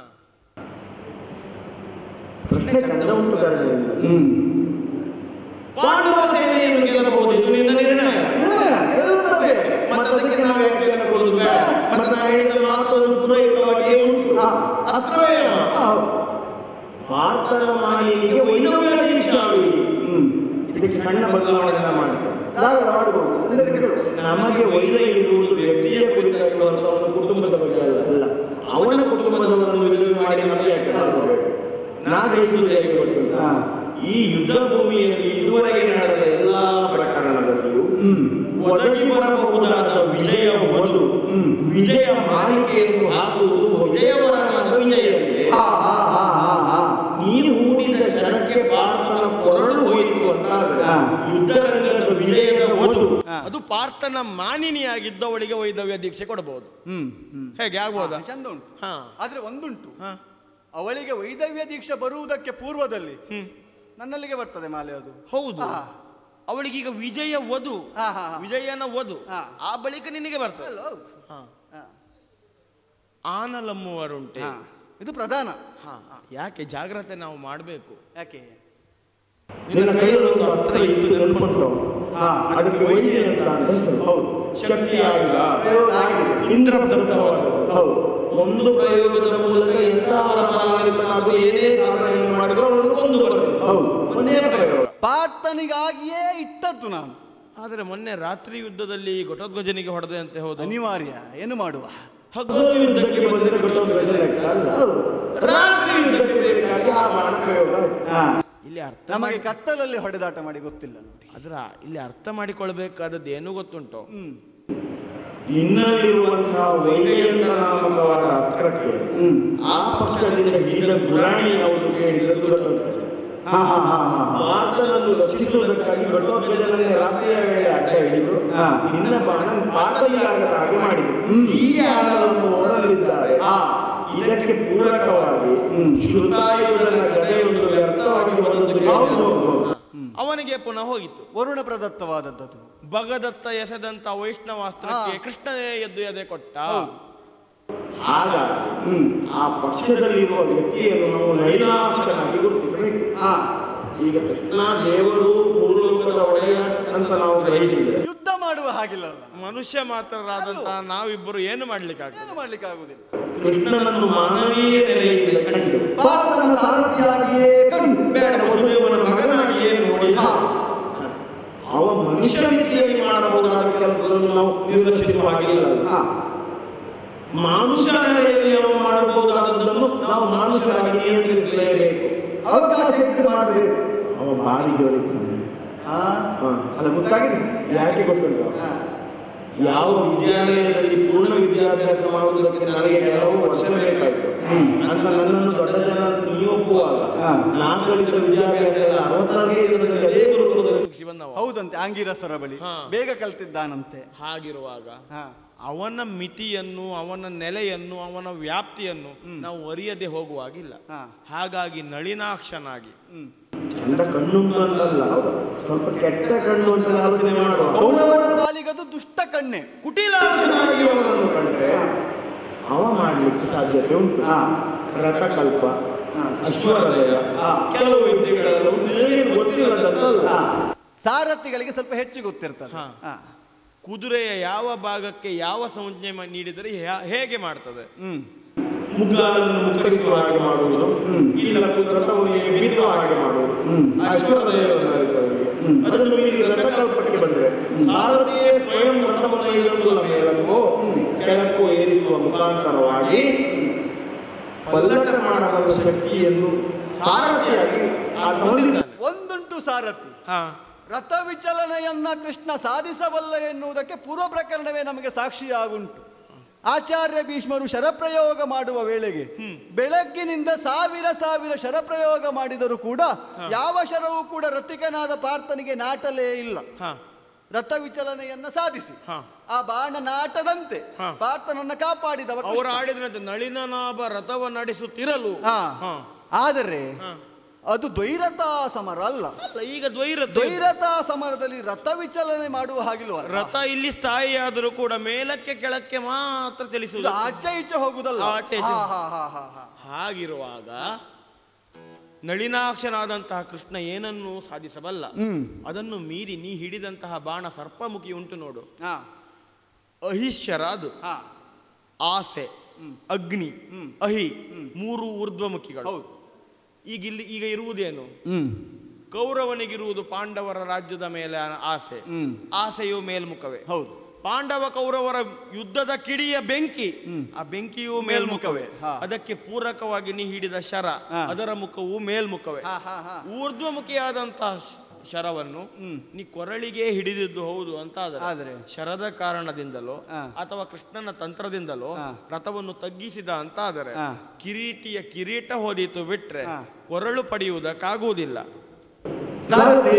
ಪಾಂಡವ ಸೇನೆಯನ್ನು ಗೆಲ್ಲಬಹುದು ಇದು ನಿನ್ನ ನಿರ್ಣಯ ಗೆಲ್ಲುತ್ತದೆ. ಮತ್ತೆ ಅದಕ್ಕೆ ನಾವು ಯಾಕೆ ಕೊಡುವುದು ಬೇಡ ಮತ್ತೆ ನಾವು ಹೇಳಿದ ಮಾತನ್ನು ಪೂರೈಕವಾಗಿಯೇ ಉಂಟು ಹಾ. ಅಸ್ತ್ರವೇ ಅವ. ಭಾರತದ ಮಾನಿಗೆ ವೈನವ್ಯ ದೀಕ್ಷಾವಿಧಿ ಇದಕ್ಕೆ ಸಣ್ಣ ಬದಲಾವಣೆ ನಾವು ಮಾಡಿದ್ದೇವೆ ನಮಗೆ ವೈರ ಎನ್ನುವುದು ವ್ಯಕ್ತಿಯ ಕುರಿತಾಗಿ ಹೊರತು ಅವನ ಕುಟುಂಬದ ಬಗ್ಗೆ ಅಲ್ಲ ಅವನ ಕುಟುಂಬದವರನ್ನು ವಿಧವೆ ಮಾಡಿ ನಮಗೆ ಯಾಕೆ ಸಾಧ್ಯ? ನಾ ಗ್ರಹಿಸುವುದು ಹೇಗೆ ಗೊತ್ತುಂಟಾ? ಈ ಯುದ್ಧ ಭೂಮಿಯಲ್ಲಿ ಇದುವರೆಗೆ ನಡೆದ ಎಲ್ಲಾ ಪ್ರಕರಣದಲ್ಲಿಯೂ ಒದಗಿ ಬರಬಹುದಾದ ವಿಜಯ ವಧು ವಿಜಯ ಮಾಲಿಕೆಯನ್ನು ಹಾಕುವುದು ವಿಜಯವರನಾದ ವಿಜಯವಿದೆ ನೀವು ಹೂಡಿದ ಶರಕ್ಕೆ ಪಾರ್ಥನ ಕೊರಳು ಹೋಯಿತು ಅಂತಾದ್ರೆ ಯುದ್ಧರಂಗದ ವಿಜಯದ ವಧು ಹಾ. ಅದು ಪಾರ್ಥನ ಮಾನಿನಿಯಾಗಿದ್ದವಳಿಗೆ ವೈದವ್ಯ ದೀಕ್ಷೆ ಕೊಡಬಹುದು ಹ್ಮ್ ಹ್ಮ್ ಹೇಗೆ ಆಗ್ಬೋದಾ ಹಾ, ಚಂದ ಉಂಟು ಹಾ ಆದ್ರೆ ಒಂದುಂಟು ಹಾ ಅವಳಿಗೆ ವೈದವ್ಯ ದೀಕ್ಷೆ ಬರುವುದಕ್ಕೆ ಪೂರ್ವದಲ್ಲಿ ಹ್ಮ್ ನನ್ನಲ್ಲಿಗೆ ಬರ್ತದೆ ಮಾಲೆ ಅದು ಹೌದು ಹಾ. ಅವಳಿಗೀಗ ವಿಜಯ ವಧು ಹಾ, ಹಾ, ಹಾ. ವಿಜಯನ ವಧು ಹಾ. ಆ ಬಳಿಕ ನಿನಗೆ ಬರ್ತದೆ ಅಲ್ಲ, ಹೌದು. ಹಾ. ಹಾ. ಆನಲಮ್ಮುವರುಂಟೆ ಹಾ. ಇದು ಪ್ರಧಾನ ಹಾ ಯಾಕೆ ಜಾಗ್ರತೆ ನಾವು ಮಾಡಬೇಕು ಯಾಕೆ ನಿನ್ನ ಕೈಯಲ್ಲಿ ಒಂದು ಅಸ್ತ್ರ ಇತ್ತು ನೆನ್ಪುಂಟು ಅದಕ್ಕೆ ವೈದ್ಯ ಅಂತ ಹೆಸರು. ಹೌದು ಶಕ್ತಿ ಆಯುಧ ಪ್ರಯೋಗ ಆಗಿದೆ. ಇಂದ್ರದತ್ತವಾದ ಹೌದು ಒಂದು ಪ್ರಯೋಗದ ಮೂಲಕ ಎಂತಹವರ ಪರಾಮಿತನಾದರೂ ಏನೇ ಸಾಧನೆಯನ್ನು ಮಾಡಿದ್ರು ಅವನು ಕೊಂದು ಬರಬೇಕು ಹೌದು. ಒಂದೇ ಪ್ರಯೋಗ ಪಾರ್ಥನಿಗಾಗಿಯೇ ಇಟ್ಟದ್ದು ನಾನು ಆದರೆ ಮೊನ್ನೆ ರಾತ್ರಿ ಯುದ್ಧದಲ್ಲಿ ಘಟೋದ್ಗಜನಿಗೆ ಹೊಡೆದೆ ಅಂತ ಹೌದು ಅನಿವಾರ್ಯ ಏನು ಮಾಡುವ ಹಗಲು ಯುದ್ಧಕ್ಕೆ ಬಂದರೆ ಘಟೋದ್ಗಜ ಲೆಕ್ಕ ಅಲ್ಲ. ರಾತ್ರಿ ಯುದ್ಧಕ್ಕೆ ಬೇಕಾಗಿ ಆ ಬಾಣ ಪ್ರಯೋಗ ಇಲ್ಲಿ ಅರ್ಥ ನಮಗೆ ಮಾಡಿ ಕತ್ತಲಲ್ಲಿ ಹೊಡೆದಾಟ ಮಾಡಿ ಗೊತ್ತಿಲ್ಲ ನೋಡಿ ಅದರ ಇಲ್ಲಿ ಅರ್ಥ ಮಾಡಿಕೊಳ್ಬೇಕಾದದ್ದು ಏನು ಗೊತ್ತುಂಟು ಹ್ಮ್ ಇನ್ನಲ್ಲಿರುವಂತಹ ವೈಜಯಂತ ನಾಮಕವಾದ ಅಸ್ತ್ರಕ್ಕೆ ಆ ಪಕ್ಷದಿಂದ ಹಿಡಿದ ಗುರಾಣಿ ಯಾವುದು ಕೇಳಿದರೆ ಘಟೋತ್ಕಚ ಆತನನ್ನು ರಕ್ಷಿಸುವುದಕ್ಕಾಗಿ ಘಟೋತ್ಕಚನಲ್ಲಿ ರಾತ್ರಿಯ ವೇಳೆ ಅಡ್ಡ ಹಿಡಿದು ನಿನ್ನ ಬಾಣ ಪಾತಳಿಯಾಗದ ಹಾಗೆ ಮಾಡಿದರು ಹೀಗೆ ಆಡಲನ್ನು ಹೊರಲಿದ್ದಾರೆ ಇದಕ್ಕೆ ಪೂರಕವಾಗಿ ಶ್ರುತಾಯುಧನ ಗದೆಯೊಂದು ವ್ಯರ್ಥ ವ್ಯರ್ಥವಾಗಿ ಹೋದದ್ದು ಕೇಳಿದೆ. ಹೌದು, ಹೌದು, ಹೌದು. ಅವನಿಗೆ ಪುನಃ ಹೋಯಿತು ವರುಣ ಪ್ರದತ್ತವಾದದ್ದು ಭಗದತ್ತ ಎಸೆದಂತ ವೈಷ್ಣವಾಸ್ತ್ರಕ್ಕೆ ಹಾ. ಕೃಷ್ಣನೇ ಎದ್ದು ಎದೆ ಕೊಟ್ಟ ಹೌದು. ಹಾಗಾಗಿ ಆ ಪಕ್ಷದಲ್ಲಿರುವ ವ್ಯಕ್ತಿಯನ್ನು ನಾವು ನಳಿನಾಕ್ಷನಾಗಿ ಗುರುತಿಸಬೇಕು ಹಾ ಈಗ ಕೃಷ್ಣ ದೇವರು ಮೂರು ಲೋಕದ ಒಡೆಯ ಅಂತ ನಾವು ಗ್ರಹಿಸಿದ್ದೇವೆ ಯುದ್ಧ ಮಾಡುವ ಹಾಗಿಲ್ಲಲ್ಲ ಮನುಷ್ಯ ಮಾತ್ರರಾದಂತ ನಾವಿಬ್ಬರು ಏನು ಮಾಡ್ಲಿಕ್ಕಾಗ್ತದೆ ಏನು ಮಾಡ್ಲಿಕ್ಕೆ ಆಗುದಿಲ್ಲ ಕೃಷ್ಣನನ್ನು ಮಾನವೀಯ ನೆಲೆಯಿಂದ ಕಂಡು ಪಾರ್ಥನ ಸಾರಥಿಯಾಗಿಯೇ ಕಂಡು ಬೇಡ ವಸುದೇವನ ಮಗನಾಗಿಯೇ ನೋಡಿ ಹಾ. ಅವ ಮನುಷ್ಯ ರೀತಿಯಲ್ಲಿ ಮಾಡಬಹುದಾದ ಕೆಲಸಗಳನ್ನು ನಾವು ನಿರ್ಲಕ್ಷಿಸುವ ಹಾಗಿಲ್ಲ ಹಾ ಮಾನುಷ ನೆಲೆಯಲ್ಲಿ ಅವ ಮಾಡಬಹುದಾದದ್ದನ್ನು ನಾವು ಮಾನುಷರಾಗಿ ನಿಯಂತ್ರಿಸಲೇಬೇಕು ಅವಕಾಶ ಇದ್ರೆ ಮಾಡಬೇಕು ಅವ ಭಾರಿ ಜೋರಿದ್ದಾನೆ ಹಾ ಅಲ್ಲ ಗೊತ್ತಾಗಿದೆ ಯಾಕೆ ಗೊತ್ತುಂಟು ಯಾವ ವಿದ್ಯಾಲಯದಲ್ಲಿ ಪೂರ್ಣ ವಿದ್ಯಾಭ್ಯಾಸ ಮಾಡುವುದಕ್ಕೆ ನನಗೆ ಕೆಲವು ವರ್ಷ ಬೇಕಾಯಿತು ಅಂತ ನನ್ನನ್ನು ದೊಡ್ಡ ಜನ ನಿಯೋಗುವಾಗ ಹಾ. ನಾನು ಕಲಿತ ವಿದ್ಯಾಭ್ಯಾಸ ಎಲ್ಲ ಅರವತ್ನಾಲ್ಕೈದರಲ್ಲಿ ಅದೇ ಗುರುಕುಲದಲ್ಲಿ ಮುಗಿಸಿ ಬಂದವ ಹೌದಂತೆ ಆಂಗಿರಸರ ಬಳಿ ಹಾ. ಬೇಗ ಕಲ್ತಿದ್ದಾನಂತೆ ಹಾಗಿರುವಾಗ ಹಾ ಅವನ ಮಿತಿಯನ್ನು ಅವನ ನೆಲೆಯನ್ನು ಅವನ ವ್ಯಾಪ್ತಿಯನ್ನು ನಾವು ಅರಿಯದೆ ಹೋಗುವಾಗಿಲ್ಲ ಹಾ. ಹಾಗಾಗಿ ನಳಿನಾಕ್ಷನಾಗಿ ಹ್ಮ್ ಚಂದ ಕಣ್ಣು ಅಂತಲ್ಲ ಸ್ವಲ್ಪ ಕೆಟ್ಟ ಕಣ್ಣು ಅಂತ ಆಲೋಚನೆ ಮಾಡುವ ಕೌರವರ ಪಾಲಿಗದು ದುಷ್ಟ ಕಣ್ಣೆ ಕುಟಿಲಾಕ್ಷನಾಗಿ ಅವನನ್ನು ಕಂಡ್ರೆ ಅವ ಮಾಡ್ಲಿಕ್ಕೆ ಸಾಧ್ಯತೆ ಉಂಟು ಹಾ. ರಥಕಲ್ಪ ಹಾ. ಅಶ್ವರಲಯ ಹಾ. ಕೆಲವು ವಿದ್ಯೆಗಳನ್ನು ಏನು ಗೊತ್ತಿಲ್ಲದಲ್ಲ ಹಾ. ಸಾರಥಿಗಳಿಗೆ ಸ್ವಲ್ಪ ಹೆಚ್ಚು ಗೊತ್ತಿರ್ತದೆ ಹಾ. ಹಾ. ಕುದುರೆಯ ಯಾವ ಭಾಗಕ್ಕೆ ಯಾವ ಸಂಜ್ಞೆ ಮ- ನೀಡಿದರೆ ಹ್ಯಾ- ಹೇಗೆ ಮಾಡ್ತದೆ ಹ್ಮ್ ಮುಗ್ಗಾಲನ್ನು ಮುಖರಿಸುವ ಹಾಗೆ ಮಾಡುವುದು ಇಲ್ಲ ರಥವನ್ನು ಎಬ್ಬಿಸುವ ಹಾಗೆ ಮಾಡುವುದು ಅಶ್ವರಲಯವನ್ನು ಅರಿತವರಿಗೆ. ಅದನ್ನು ಮೀರಿ ರಥಕಲ್ಪಕ್ಕೆ ಬಂದ್ರೆ ಸಾರಥಿಯೇ ಸ್ವಯಂ ರಥವನ್ನು ಇರುವುದಿಲ್ಲ ಮೇಲಕ್ಕೋ ಕೆಳಕ್ಕೋ ಏರಿಸುವ ಮುಖಾಂತರವಾಗಿ ಪಲ್ಲಟ ಮಾಡುವ ಶಕ್ತಿಯನ್ನು ಸಾರಥಿಯಾಗಿ ಆತ ಹೊಂದಿದ್ದಾನೆ ಒಂದುಂಟು ಸಾರಥಿ ಹಾ ರಥ ವಿಚಲನೆಯನ್ನ ಕೃಷ್ಣ ಸಾಧಿಸಬಲ್ಲ ಎನ್ನುವುದಕ್ಕೆ ಪೂರ್ವ ಪ್ರಕರಣವೇ ನಮಗೆ ಸಾಕ್ಷಿಯಾಗುಂಟು ಆಚಾರ್ಯ ಭೀಷ್ಮರು ಶರಪ್ರಯೋಗ ಮಾಡುವ ವೇಳೆಗೆ ಬೆಳಗ್ಗಿನಿಂದ ಸಾವಿರ ಸಾವಿರ ಶರಪ್ರಯೋಗ ಮಾಡಿದರೂ ಕೂಡ ಯಾವ ಶರವೂ ಕೂಡ ರಥಿಕನಾದ ಪಾರ್ಥನಿಗೆ ನಾಟಲೇ ಇಲ್ಲ ಹಾ ರಥ ವಿಚಲನೆಯನ್ನ ಸಾಧಿಸಿ ಹಾ. ಆ ಬಾಣ ನಾಟದಂತೆ ಹಾ. ಪಾರ್ಥನನ್ನ ಕಾಪಾಡಿದವ ಅವರು ಕೃಷ್ಣ. ಆಡಿದ್ರಂತೆ ನಳಿನನಾಭ ರಥವ ನಡೆಸುತ್ತಿರಲು ಹಾ. ಹಾ. ಆದರೆ ಹಾ. ಅದು ದ್ವೈರತಾ ಸಮರ ಅಲ್ಲ ಅಲ್ಲ ಈಗ ದ್ವೈರಥ ದ್ವೈರತಾ ಸಮರದಲ್ಲಿ ರಥ ವಿಚಲನೆ ಮಾಡುವ ಹಾಗಿಲ್ವ ರಥ ಇಲ್ಲಿ ಸ್ಥಾಯಿಯಾದರೂ ಕೂಡ ಮೇಲಕ್ಕೆ ಕೆಳಕ್ಕೆ ಮಾತ್ರ ಇದು ಚಲಿಸುವುದು ಆಚೆ ಈಚೆ ಹೋಗುದಲ್ಲ ಆಚೆ ಈಚೆ. ಹಾ, ಹಾ, ಹಾ, ಹಾ, ಹಾ. ಹಾಗಿರುವಾಗ ನಳಿನಾಕ್ಷನಾದಂತಹ ಕೃಷ್ಣ ಏನನ್ನು ಸಾಧಿಸಬಲ್ಲ ಹ್ಮ್ ಅದನ್ನು ಮೀರಿ ನೀ ಹಿಡಿದಂತಹ ಬಾಣ ಸರ್ಪಮುಖಿ ಉಂಟು ನೋಡು ಹಾ, ಅಹಿಶ್ವರ ಅದು ಹಾ, ಆಸೆ ಅಗ್ನಿ ಹ್ಮ್. ಅಹಿ ಮೂರು ಊರ್ಧ್ವಮುಖಿಗಳು ಹೌದು ಈಗ ಇಲ್ಲಿ ಈಗ ಇರುವುದೇನು ಹ್ಮ್ ಕೌರವನಿಗಿರುವುದು ಪಾಂಡವರ ರಾಜ್ಯದ ಮೇಲೆ ಆ- ಆಸೆ ಹ್ಮ್ ಆಸೆಯು ಮೇಲ್ಮುಖವೇ ಹೌದು ಪಾಂಡವ ಕೌರವರ ಯುದ್ಧದ ಕಿಡಿಯ ಬೆಂಕಿ ಆ ಬೆಂಕಿಯು ಮೇಲ್ಮುಖವೇ ಹಾ. ಅದಕ್ಕೆ ಪೂರಕವಾಗಿ ನೀ ಹಿಡಿದ ಶರ ಹಾ. ಅದರ ಮುಖವು ಮೇಲ್ಮುಖವೇ ಹಾ, ಹಾ, ಹಾ. ಊರ್ಧ್ವಮುಖಿಯಾದಂತಹ ಶ- ಶರವನ್ನು ನೀ ಕೊರಳಿಗೆ ಹಿಡಿದಿದ್ದು ಹೌದು ಅಂತ ಆದ್ರೆ? ಆದರೆ ಶರದ ಕಾರಣದಿಂದಲೋ ಹಾ. ಅಥವಾ ಕೃಷ್ಣನ ತಂತ್ರದಿಂದಲೋ ಹಾ. ರಥವನ್ನು ತಗ್ಗಿಸಿದ ಅಂತ ಆದರೆ ಹಾ. ಕಿರೀಟಿಯ ಕಿರೀಟ ಹೋದೀತು ಬಿಟ್ರೆ ಹಾ. ಕೊರಳು ಪಡೆಯುವುದಕ್ಕಾಗುವುದಿಲ್ಲ ಸಾರಥಿ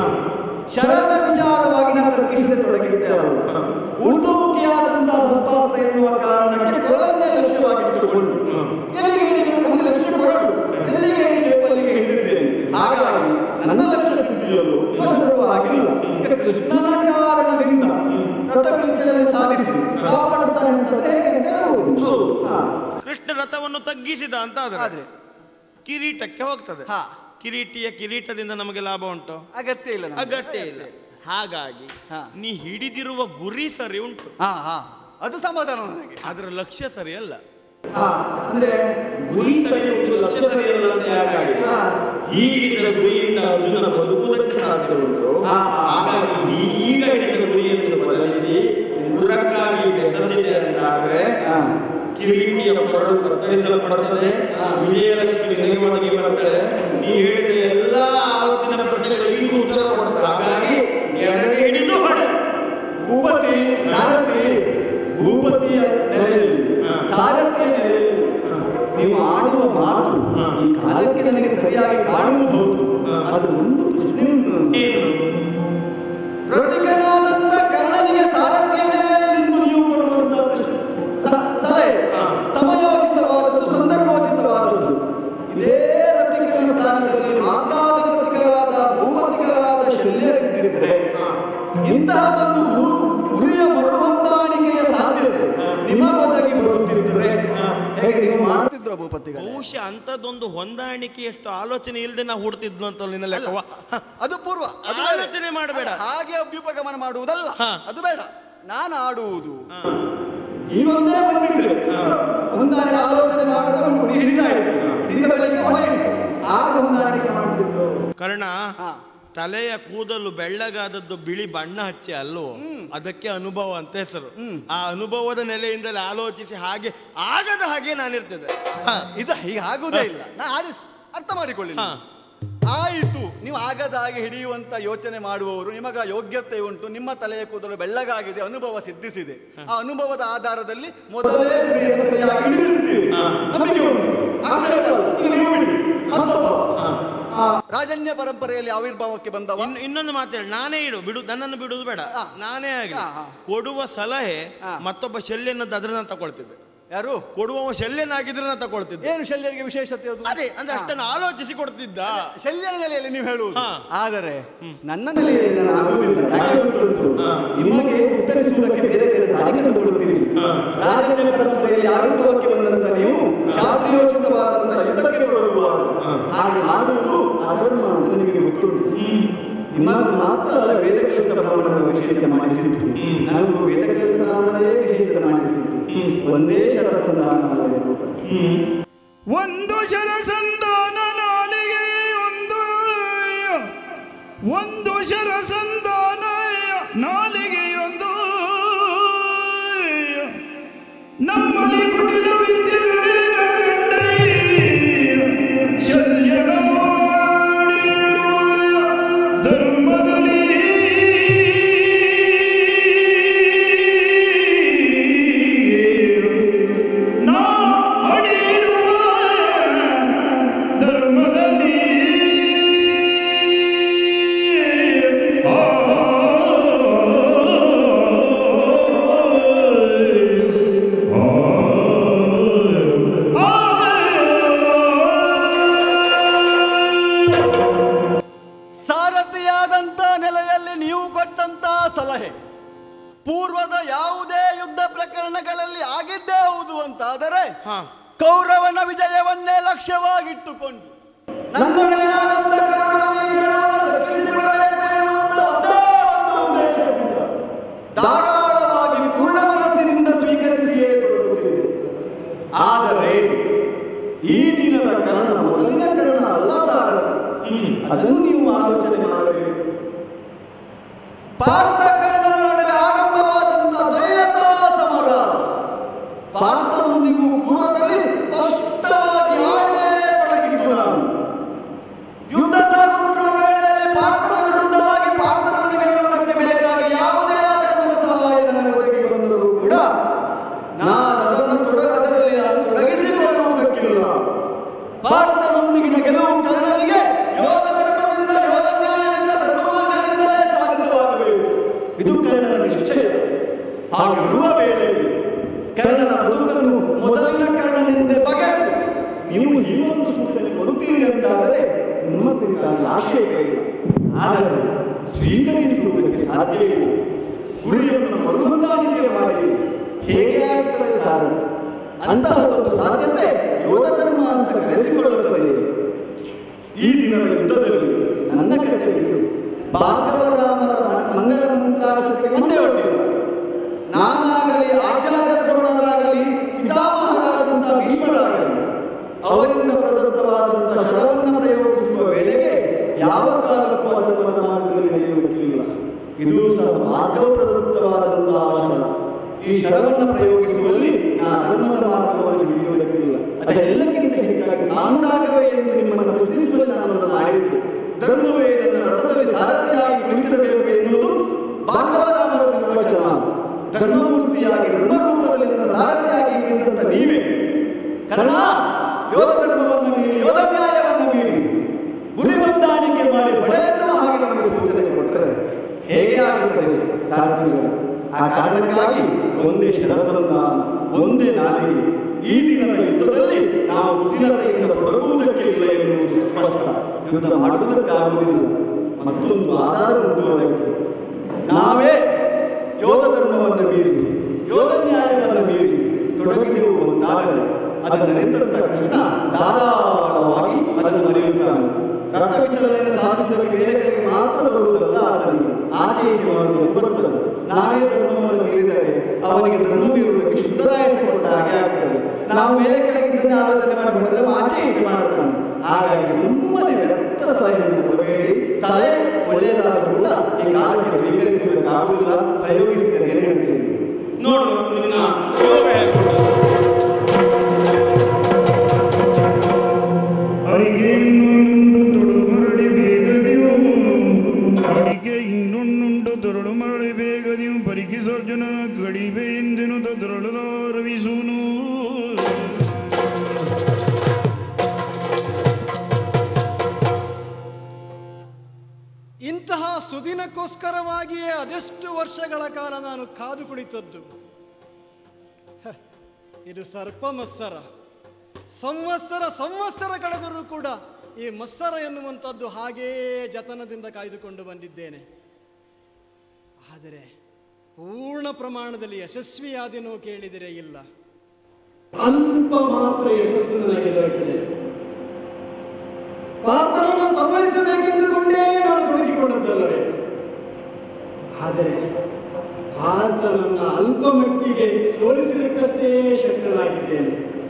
ಶರದ ವಿಚಾರವಾಗಿ ನಾ ತರ್ಕಿಸದೆ ತೊಡಗಿದ್ದೆ ಅವರು ಊರ್ಧ್ವಮುಖಿಯಾದಂತಹ ಸರ್ಪಾಸ್ತ್ರ ಎನ್ನುವ ಕಾರಣಕ್ಕೆ ಕೊರನ್ನೇ ಲಕ್ಷ್ಯವಾಗಿಟ್ಟುಕೊಂಡು ಎಲ್ಲಿಗೆ ಹಿಡಿಬೇಕು ನಮಗೆ ಲಕ್ಷ್ಯ ಕೊರಡು ಎಲ್ಲಿಗೆ ಹಿಡಿಬೇಕು ಅಲ್ಲಿಗೆ ಹಿಡಿದಿದ್ದೇನೆ ಹಾಗಾಗಿ ನನ್ನ ಲಕ್ಷ್ಯ ಸಿದ್ಧಿಯಲು ದೋಷ ಬರುವ ಹಾಗಿಲ್ಲ ಈಗ ಕೃಷ್ಣನ ಕಾರಣದಿಂದ ರಥ ವಿಚಲನೆ ಸಾಧಿಸಿ ಕಾಪಾಡುತ್ತಾನೆ ಅಂತಂದ್ರೆ ಹೇಗೆ ಅಂತ ಹೇಳ್ಬೋದು ಹಾ. ಕೃಷ್ಣ ರಥವನ್ನು ತಗ್ಗಿಸಿದ ಅಂತ ಆದ್ರೆ ಆದರೆ ಕಿರೀಟಕ್ಕೆ ಹೋಗ್ತದೆ ಹಾ. ಕಿರೀಟಿಯ ಕಿರೀಟದಿಂದ ನಮಗೆ ಲಾಭ ಉಂಟು ಅಗತ್ಯ ಇಲ್ಲ ನಮ್ಗೆ. ಅಗತ್ಯ ಇಲ್ಲ ಹಾಗಾಗಿ ಹಾ. ನೀ ಹಿಡಿದಿರುವ ಗುರಿ ಸರಿ ಉಂಟು ಹಾ ಹಾ ಅದು ಸಮಾಧಾನ ನನಗೆ ಅದರ ಲಕ್ಷ್ಯ ಸರಿ ಅಲ್ಲ ಹಾ ಅಂದ್ರೆ ಗುರಿ ಸರಿ ಉಂಟು ಲಕ್ಷ್ಯ ಸರಿಯಲ್ಲ ಅಂತ ಯಾಕೆ ಆಗಿದೆ? ಹೀಗಿಡಿದ ಗುರಿಯಿಂದ ಅರ್ಜುನ ಬದುಕುವುದಕ್ಕೆ ಸಾಧ್ಯ ಉಂಟು ಹಾ. ಹಾಗಾಗಿ ಈ- ಈಗ ಹಿಡಿದ ಗುರಿಯನ್ನು ಬದಲಿಸಿ ಉರಕ್ಕಾಗಿ ಬೆಸಸಿದೆ ಅಂತಾದ್ರೆ ಹಾ. ಕಿರೀಟಿಯ ಕೊರಡು ಕತ್ತರಿಸಲ್ಪಡುತ್ತದೆ ವಿಜಯಲಕ್ಷ್ಮಿ ನಿನಗೆ ಒದಗಿ ಬರ್ತಾಳೆ ನೀ ಹೇಳಿದ ಎಲ್ಲ ಆವತ್ತಿನ ಪ್ರಶ್ನೆಗಳಿಗೆ ಉತ್ತರ ಕೊಡ್ತಾರೆ ಹಾಗಾಗಿ ಎಡಗೆ ಹಿಡಿದು ಹೊಡೆ ಭೂಪತಿ ಸಾರಥಿ ಭೂಪತಿಯ ನೆಲೆಯಲ್ಲಿ ಸಾರಥಿಯ ನೆಲೆಯಲ್ಲಿ ನೀವು ಆಡುವ ಮಾತು ಈ ಕಾಲಕ್ಕೆ ನನಗೆ ಸರಿಯಾಗಿ ಕಾಣುವುದು ಹೌದು ಅದು ಒಂದು ಪ್ರಶ್ನೆ ಉಂಟು ನನಗೆ. ಏನು ರಥಿಕನಾದಂತ ಕರ್ಣನಿಗೆ ಸಾರಥಿಯ ನೆಲೆಯಲ್ಲಿ ನಿಂತು ನೀವು ಕೊಡುವಂತಹ ಪ್ರಶ್ನೆ ಸ- ಸಲಹೆ ಸಮಯೋಚಿತವಾದದ್ದು ಸಂದರ್ಭೋಚಿತವಾದದ್ದು ಇದೇ ರಥಿಕನ ಸ್ಥಾನದಲ್ಲಿ ಇಲ್ಲದಿದ್ದರೆ ಇಂತಹದೊಂದು ಗುರು ಗುರಿಯ ಮರು ಹೊಂದಾಣಿಕೆಯ ಸಾಧ್ಯತೆ ನಿಮಗೊದಗಿ ಬರುತ್ತಿದ್ದರೆ ಹೇಗೆ ನೀವು ಮಾಡ್ತಿದ್ರ ಭೂಪತಿಗಳೇ ಬಹುಶಃ ಅಂಥದ್ದೊಂದು ಹೊಂದಾಣಿಕೆಯಷ್ಟು ಆಲೋಚನೆ ಇಲ್ಲದೆ ನಾವು ಹುಡ್ತಿದ್ನು ಅಂತ ನಿನ್ನ ಲೆಕ್ಕವ ಹ. ಅದು ಪೂರ್ವ ಅದು ಬೇರೆ. ಆಲೋಚನೆ ಮಾಡಬೇಡ. ಅಲ್ಲ, ಹಾಗೆ ಅಭ್ಯುಪಗಮನ ಮಾಡುವುದಲ್ಲ ಹಾ. ಅದು ಬೇಡ ನಾನು ಆಡುವುದು ಈಗೊಂದೇ ಬಂದಿದ್ರೆ ಹೊಂದಾಣಿಕೆ ಆಲೋಚನೆ ಮಾಡದ ಹುಡಿ ಹಿಡಿದಾಯಿತು ಹಿಡಿದ ಬಳಿಕ ಒಳಗಿತ್ತು ಆಗ ಹೊಂದಾಣಿಕೆ ಮಾಡ್ತಿದ್ರು ಕರ್ಣ ಹಾ. ತಲೆಯ ಕೂದಲು ಬೆಳ್ಳಗಾದದ್ದು ಬಿಳಿ ಬಣ್ಣ ಹಚ್ಚಿ ಅಲ್ಲೋ ಅದಕ್ಕೆ ಅನುಭವ ಅಂತ ಹೆಸರು ಆ ಅನುಭವದ ನೆಲೆಯಿಂದಲೇ ಆಲೋಚಿಸಿ ಹಾಗೆ ಆಗದ ಹಾಗೆ ನಾನಿರ್ತದೆ ಹ. ಇದು ಹೀಗೆ ಆಗುವುದೇ ಇಲ್ಲ ನಾ ಆಡಿ ಅರ್ಥ ಮಾಡಿಕೊಳ್ಳಿ ಹಾ. ಆಯಿತು ನೀವು ಆಗದ ಹಾಗೆ ಹಿಡಿಯುವಂತ ಯೋಚನೆ ಮಾಡುವವರು ನಿಮಗ ಯೋಗ್ಯತೆ ಉಂಟು ನಿಮ್ಮ ತಲೆಯ ಕೂದಲು ಬೆಳ್ಳಗಾಗಿದೆ ಅನುಭವ ಸಿದ್ಧಿಸಿದೆ ಆ ಅನುಭವದ ಆಧಾರದಲ್ಲಿ ಮೊದಲೇ ಗುರಿಯನ್ನು ಸರಿಯಾಗಿ ಹಿಡಿದಿರ್ತೀರಿ ನಂಬಿಕೆ ಉಂಟು ಆಕ್ಷೇಪ ಇಲ್ಲ. ಈಗ ನೀವು ಬಿಡಿ ಮತ್ತೊಬ್ಬ ಆ, ರಾಜನ್ಯ ಪರಂಪರೆಯಲ್ಲಿ ಆವಿರ್ಭಾವಕ್ಕೆ ಬಂದವ ಇನ್ನು ಇನ್ನೊಂದು ಮಾತಾಡಿ ನಾನೇ ಇಡು ಬಿಡು ನನ್ನನ್ನು ಬಿಡುವುದು ಬೇಡ ಹಾ. ನಾನೇ ಆಗಲಿ ಹಾ, ಹಾ. ಕೊಡುವ ಸಲಹೆ ಹಾ. ಮತ್ತೊಬ್ಬ ಶಲ್ಯನದ್ದು ಅದನ್ನ ತಗೊಳ್ತಿದ್ದೆ ಯಾರು ಕೊಡುವವ ಶಲ್ಯನಾಗಿದ್ರೆ ನಾ ತಗೊಳ್ತಿದ್ದೆ ಏನು ಶಲ್ಯರಿಗೆ ವಿಶೇಷತೆ ಅದು ಅದೇ ಅಂದ್ರೆ ಅಷ್ಟನ್ನು ಆಲೋಚಿಸಿ ಕೊಡ್ತಿದ್ದ ಶಲ್ಯನ ನೆಲೆಯಲ್ಲಿ ನೀವು ಹೇಳುವುದು ಹಾ. ಆದರೆ ನನ್ನ ನೆಲೆಯಲ್ಲಿ ನಾನು ಆಗುವುದಿಲ್ಲ ಯಾಕೆ ಗೊತ್ತುಂಟು ನಿಮಗೆ ಉತ್ತರಿಸುವುದಕ್ಕೆ ಬೇರೆ ಬೇರೆ ದಾರಿ ಕಂಡುಕೊಳ್ಳುತ್ತೀರಿ ರಾಜನ್ಯ ಪರಂಪರೆಯಲ್ಲಿ ಆವಿರ್ಭಾವಕ್ಕೆ ಬಂದಂತ ನೀವು ಶಾಸ್ತ್ರೀಯೋಚಿತವಾದಂತ ಯುದ್ಧಕ್ಕೆ ತೊಡಗುವಾಗ ಹಾಗೆ ಮಾಡುವುದು ಅಧರ್ಮ ಅಂತ ನಿಮಗೆ ಗೊತ್ತುಂಟು ನಿಮ್ಮನ್ನು ಮಾತ್ರ ಅಲ್ಲ ವೇದ ಕಲಿತ ಬ್ರಾಹ್ಮಣರ ವಿಶೇಷಣೆ ಮಾಡಿಸಿದ್ದು ನಾನು ವೇದ ಕಲಿತ ಬ್ರಾಹ್ಮಣರೇ ವಿಶೇಷಣೆ ಮಾಡಿಸಿದ್ದು ಒಂದೇ ಶರಸಂಧಾನ ಆಗಬೇಕು. ಒಂದು ಶರಸಂಧಾನ ನಾಲಿಗೆ ಒಂದು ಒಂದು ಶರಸಂಧಾನ ನಾಲಿಗೆಯೊಂದು ನಮ್ಮಲ್ಲಿ ಕುಟಿಲ ವಿದ್ಯೆಗಳೇನ ಕಂಡೈ ಶಲ್ಯನಾಡಿಡುವ ಧರ್ಮದಲ್ಲಿ ನಾ ಅಡಿಡುವ ಧರ್ಮದಲ್ಲಿ ಆ ಸಾರಥಿಯಾದಂತ ನೆಲೆಯಲ್ಲಿ ನೀವು ಕೊಟ್ಟಂತ ಸಲಹೆ ಪೂರ್ವದ ಯಾವುದೇ ಯುದ್ಧ ಪ್ರಕರಣಗಳಲ್ಲಿ ಆಗಿದ್ದೇ ಹೌದು ಅಂತಾದರೆ ಹಾ ಕೌರವನ ವಿಜಯವನ್ನೇ ಲಕ್ಷ್ಯವಾಗಿಟ್ಟುಕೊಂಡು ನನ್ನೊಡನಾದಂತ ಕೌರವನಿಗೆ ಗೆಲುವನ್ನು ದಕ್ಕಿಸಿಕೊಡಬೇಕು ಎನ್ನುವಂತ ಒಂದೇ ಒಂದು ಉದ್ದೇಶದಿಂದ ಧಾರಾಳವಾಗಿ ಪೂರ್ಣ ಮನಸ್ಸಿನಿಂದ ಸ್ವೀಕರಿಸಿಯೇ ತೊಡಗುತ್ತಿದ್ದೆ ಆದರೆ ಈ ದಿನದ ಕರ್ಣ ಮೊದಲಿನ ಕರ್ಣ ಅಲ್ಲ ಸಾರಥಿ ಅದನ್ನು ನೀವು ಆಲೋಚನೆ ಮಾಡಬೇಕು ಪಾರ್ಥ ಕರ್ಣನ ನಡುವೆ ಆರಂಭವಾದಂತ ದ್ವೈರತಾ ಸಮರ ಪಾರ್ಥನೊಂದಿಗೂ ಪೂರ್ವದಲ್ಲಿ ಸ್ಪಷ್ಟವಾಗಿ ಆಡಿಯೇ ತೊಡಗಿದ್ದು ನಾನು ಯುದ್ಧ ಸಾಗುತ್ತಿರುವ ವೇಳೆಯಲ್ಲಿ ಪಾರ್ಥನ ವಿರುದ್ಧವಾಗಿ ಪಾರ್ಥನನ್ನು ಗೆಲ್ಲುವುದಕ್ಕೆ ಬೇಕಾಗಿ ಯಾವುದೇ ಧರ್ಮದ ಸಹಾಯ ನನಗೆ ಒದಗಿ ಬಂದರೂ ಕೂಡ ನಾನು ಅದನ್ನು ತೊಡ ಅದರಲ್ಲಿ ನಾನು ತೊಡಗಿಸಿಕೊಳ್ಳುವುದಕ್ಕಿಲ್ಲ ಪಾರ್ಥನೊಂದಿಗಿನ ಗೆಲುವು ಕರ್ಣನಿಗೆ ಯೋಗ ಧರ್ಮದಿಂದ ಯೋಗ ನ್ಯಾಯದಿಂದ ಧರ್ಮ ಮಾರ್ಗದಿಂದಲೇ ಸಾಧಿತವಾಗಬೇಕು ಇದು ಕರ್ಣನ ನಿಶ್ಚಯ ಹಾಗಿರುವ ವೇಳೆಯಲ್ಲಿ ಕರ್ಣನ ಬದುಕನ್ನು ಮೊದಲಿನ ಕರ್ಣನಿಂದ ಬಗೆದು ನೀವು ಹೀಗೊಂದು ಸೂಚನೆ ಕೊಡುತ್ತೀರಿ ಅಂತಾದರೆ ನಿಮ್ಮ ಕುರಿತಾಗಿ ಆಶಯ ಇಲ್ಲ ಆದರೆ ಸ್ವೀಕರಿಸುವುದಕ್ಕೆ ಸಾಧ್ಯ ಇಲ್ಲ ಗುರಿಯನ್ನು ಮರುಹೊಂದಾಣಿಕೆ ಮಾಡಿ ಹೇಗೆ ಆಗ್ತದೆ ಸಾಧನೆ ಅಂತಹದೊಂದು ಸಾಧ್ಯತೆ ಯೋಧ ಧರ್ಮ ಅಂತ ಕರೆಸಿಕೊಳ್ಳುತ್ತದೆ ಈ ದಿನದ ಯುದ್ಧದಲ್ಲಿ ನನ್ನ ಕಥೆ ಬಿಟ್ಟು ಭಾರ್ಗವರಾಮರ ಮಂಗಳ ಮಂತ್ರಾಕ್ಷತೆಗೆ ಮುಂದೆ ಹೊಟ್ಟಿದ ನಾನಾಗಲಿ ಆಚಾರ್ಯ ದ್ರೋಣರಾಗಲಿ ಪಿತಾಮಹರಾದಂಥ ಭೀಷ್ಮರಾಗಲಿ ಅವರಿಂದ ಪ್ರದತ್ತವಾದಂಥ ಶರವನ್ನು ಪ್ರಯೋಗಿಸುವ ವೇಳೆಗೆ ಯಾವ ಕಾಲಕ್ಕೂ ಅದರ ಮಾರ್ಗದಲ್ಲಿ ನಡೆಯುವುದಕ್ಕಿಲ್ಲ ಇದು ಸಹ ಭಾರ್ಗವ ಪ್ರದತ್ತವಾದಂತಹ ಶರ ಈ ಶರವನ್ನು ಪ್ರಯೋಗಿಸುವಲ್ಲಿ ನಾ ಧರ್ಮದ ಮಾರ್ಗವನ್ನು ಹಿಡಿಯುವುದಕ್ಕಿಲ್ಲ ಅದೆಲ್ಲಕ್ಕಿಂತ ಹೆಚ್ಚಾಗಿ ಸಾಮ್ರಾಜ್ಯವೇ ಎಂದು ನಿಮ್ಮನ್ನು ಪ್ರಶ್ನಿಸುವಲ್ಲಿ ನಾನು ಅದನ್ನು ಆಡಿದ್ದೆ ಧರ್ಮವೇ ನನ್ನ ರಥದಲ್ಲಿ ಸಾರಥಿಯಾಗಿ ಕುಳಿತಿರಬೇಕು ಎನ್ನುವುದು ಭಾರ್ಗವರಾಮರ ನಿರ್ವಚನ ಧರ್ಮಮೂರ್ತಿಯಾಗಿ ಧರ್ಮರೂಪದಲ್ಲಿ ನನ್ನ ಸಾರಥಿಯಾಗಿ ಕುಳಿತಂತ ನೀವೇ ಕರ್ಣ ಯೋಧ ಧರ್ಮವನ್ನು ಮೀರಿ ಯೋಧ ನ್ಯಾಯವನ್ನು ಮೀರಿ ಗುರಿ ಹೊಂದಾಣಿಕೆ ಮಾಡಿ ಹೊಡೆಯನ್ನುವ ಹಾಗೆ ನಮಗೆ ಸೂಚನೆ ಕೊಟ್ಟರೆ ಹೇಗೆ ಆಗುತ್ತದೆ ಸಾರಥಿಗಳು ಆ ಕಾರಣಕ್ಕಾಗಿ ಒಂದೇ ಶರಸಂಧಾನ ಒಂದೇ ನಾಲಿಗೆ ಈ ದಿನದ ಯುದ್ಧದಲ್ಲಿ ನಾವು ಕುಟಿಲತೆಯಿಂದ ತೊಡಗುವುದಕ್ಕೆ ಇಲ್ಲ ಎನ್ನುವುದು ಸುಸ್ಪಷ್ಟ ಯುದ್ಧ ಮಾಡುವುದಕ್ಕಾಗುವುದಿಲ್ಲ ಮತ್ತೊಂದು ಆಧಾರ ಉಂಟು ಅದಕ್ಕೆ ನಾವೇ ಯೋಗ ಧರ್ಮವನ್ನು ಮೀರಿ ಯೋಗ ನ್ಯಾಯವನ್ನು ಮೀರಿ ತೊಡಗಿದೆವು ಒಂದಾದರೆ ಅದನ್ನು ಅರಿತಂತ ಕೃಷ್ಣ ಧಾರಾಳವಾಗಿ ಅದನ್ನು ಮರೆಯುತ್ತಾನೆ ರಕ್ತ ವಿಚಲನೆಯನ್ನು ಸಾಧಿಸಿದಲ್ಲಿ ಮೇಲೆ ಕೆಳಗೆ ಮಾತ್ರ ಬರುವುದಲ್ಲ ಆತನಿಗೆ ಆಚೆ ಈಚೆ ಮಾಡುವುದು ಬರುತ್ತದೆ ನಾವೇ ಧರ್ಮವನ್ನು ಮೀರಿದರೆ ಅವನಿಗೆ ಧರ್ಮ ಮೀರುವುದಕ್ಕೆ ಶುದ್ಧರಾಯಸ ಕೊಟ್ಟ ಹಾಗೆ ಆಗ್ತದೆ ನಾವು ಮೇಲೆ ಕೆಳಗಿದ್ದನ್ನೇ ಆಲೋಚನೆ ಮಾಡಿ ಮಾಡಿದ್ರೆ ಅವ ಆಚೆ ಈಚೆ ಮಾಡ್ತಾನೆ ಹಾಗಾಗಿ ಸುಮ್ಮನೆ ವ್ಯರ್ಥ ಸಲಹೆಯನ್ನು ಕೊಡಬೇಡಿ ಸಲಹೆ ಒಳ್ಳೆಯದಾದರೂ ಕೂಡ ಈ ಕಾಲಕ್ಕೆ ಸ್ವೀಕರಿಸುವುದಕ್ಕಾಗುವುದಿಲ್ಲ ಪ್ರಯೋಗಿಸ್ತೇನೆ ಏನು ಹೇಳ್ತೀರಿ ನೋಡು ನಿನ್ನ ಯೋಗ ಹೇಳ್ಕೊಡು ಅಡಿಗೆ ಇನ್ನೊಂದುಂಡು ತೊಡು ಮರಳಿ ಬೇಗದೆಯೋ ಅಡಿಗೆ ಇನ್ನೊಂದುಂಡು ತೊರಳು ಮರಳಿ ಬೇಗದೆಯು ಪರಿಕಿಸರ್ಜುನ ಕಡಿಬೆ ಎಂದೆನು ತೊರಳದ ರವಿಸುನು ಇಂತಹ ಸುದಿನಕ್ಕೋಸ್ಕರವಾಗಿಯೇ ಅದೆಷ್ಟು ವರ್ಷಗಳ ಕಾಲ ನಾನು ಕಾದು ಕುಳಿತದ್ದು ಹ, ಇದು ಸರ್ಪ ಮತ್ಸರ ಸಂವತ್ಸರ ಸಂವತ್ಸರ ಕಳೆದರೂ ಕೂಡ ಈ ಮತ್ಸರ ಎನ್ನುವಂಥದ್ದು ಹಾಗೇ ಜತನದಿಂದ ಕಾಯ್ದುಕೊಂಡು ಬಂದಿದ್ದೇನೆ ಆದರೆ ಪೂರ್ಣ ಪ್ರಮಾಣದಲ್ಲಿ ಯಶಸ್ವಿಯಾದೆನೋ ಕೇಳಿದರೆ ಇಲ್ಲ ಅಲ್ಪ ಮಾತ್ರ ಯಶಸ್ಸು ನನಗೆ ದೊರಕಿದೆ ಪಾರ್ಥನನ್ನು ಸಂಹರಿಸಬೇಕೆಂದುಕೊಂಡೇ ನಾನು ತೊಡಗಿಕೊಂಡದ್ದಲ್ಲವೇ ಆದರೆ ಭಾರತನನ್ನ ಅಲ್ಪ ಮಟ್ಟಿಗೆ ಸೋಲಿಸಲಿಕ್ಕಷ್ಟೇ ಶಕ್ತನಾಗಿದ್ದೇನೆ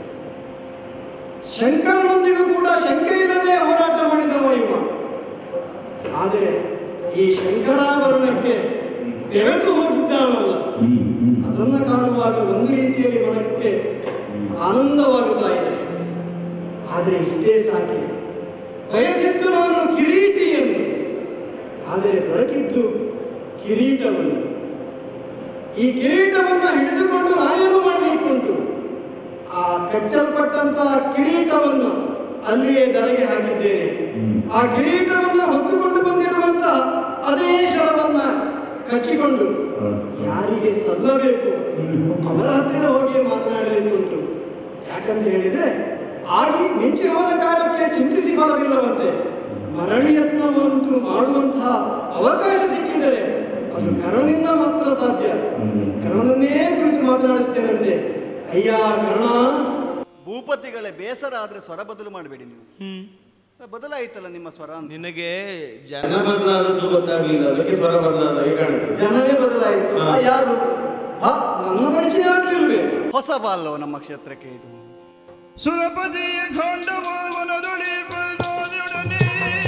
ಶಂಕರನೊಂದಿಗೂ ಕೂಡ ಶಂಕೆ ಇಲ್ಲದೆ ಹೋರಾಟ ಮಾಡಿದವ ಇವ ಆದರೆ ಈ ಶಂಕರಾಭರಣಕ್ಕೆ ಬೆಳೆತು ಹೋಗಿದ್ದಾನಲ್ಲ ಅದನ್ನು ಕಾಣುವಾಗ ಒಂದು ರೀತಿಯಲ್ಲಿ ಮನಕ್ಕೆ ಆನಂದವಾಗುತ್ತಾ ಇದೆ ಆದರೆ ಇಷ್ಟೇ ಸಾಕೆ ಬಯಸಿದ್ದು ನಾನು ಕಿರೀಟಿಯನ್ನು ಆದರೆ ದೊರಕಿದ್ದು ಕಿರೀಟವನ್ನು ಈ ಕಿರೀಟವನ್ನು ಹಿಡಿದುಕೊಂಡು ನಾನೇನು ಮಾಡಲಿಕ್ಕುಂಟು ಆ ಕಚ್ಚಲ್ಪಟ್ಟಂತಹ ಕಿರೀಟವನ್ನು ಅಲ್ಲಿಯೇ ಧರೆಗೆ ಹಾಕಿದ್ದೇನೆ ಆ ಕಿರೀಟವನ್ನು ಹೊತ್ತುಕೊಂಡು ಬಂದಿರುವಂತ ಅದೇ ಶರವನ್ನ ಕಚ್ಚಿಕೊಂಡು ಯಾರಿಗೆ ಸಲ್ಲಬೇಕು ಅವರ ಹತ್ತಿರ ಹೋಗಿ ಮಾತನಾಡಲಿಕ್ಕುಂಟು ಯಾಕಂತ ಹೇಳಿದ್ರೆ ಆಗಿ ಮಿಂಚಿ ಹೋದ ಕಾರ್ಯಕ್ಕೆ ಚಿಂತಿಸಿ ಫಲವಿಲ್ಲವಂತೆ ಮರಳಿ ಯತ್ನವಂತೂ ಮಾಡುವಂತಹ ಅವಕಾಶ ಸಿಕ್ಕಿದರೆ ಅದು ಕರ್ಣನಿಂದ ಮಾತ್ರ ಸಾಧ್ಯ ಕರ್ಣನನ್ನೇ ಕುರಿತು ಮಾತನಾಡಿಸ್ತೇನಂತೆ ಅಯ್ಯ ಕರ್ಣ ಭೂಪತಿಗಳೇ ಬೇಸರ ಆದ್ರೆ ಸ್ವರ ಬದಲು ಮಾಡಬೇಡಿ ನೀವು ಬದಲಾಯಿತಲ್ಲ ನಿಮ್ಮ ಸ್ವರ ಅಂತ ನಿನಗೆ ಜನ ಬದಲಾದದ್ದು ಗೊತ್ತಾಗ್ಲಿಲ್ಲ ಅದಕ್ಕೆ ಸ್ವರ ಬದಲಾದ ಹೇಗೆ ಕಾಣ್ತದೆ ಜನವೇ ಬದಲಾಯಿತು ಹಾ. ಆ, ಯಾರು ಹ? ನನ್ನ ಪರಿಚಯ ಆಗ್ಲಿಲ್ವೇ ಹೊಸ ಬಾಲ್ವ ನಮ್ಮ ಕ್ಷೇತ್ರಕ್ಕೆ ಇದು ಸುರಪತಿಯ ಖಂಡಭವನದೊಳಿರ್ಬದೊಡನೆ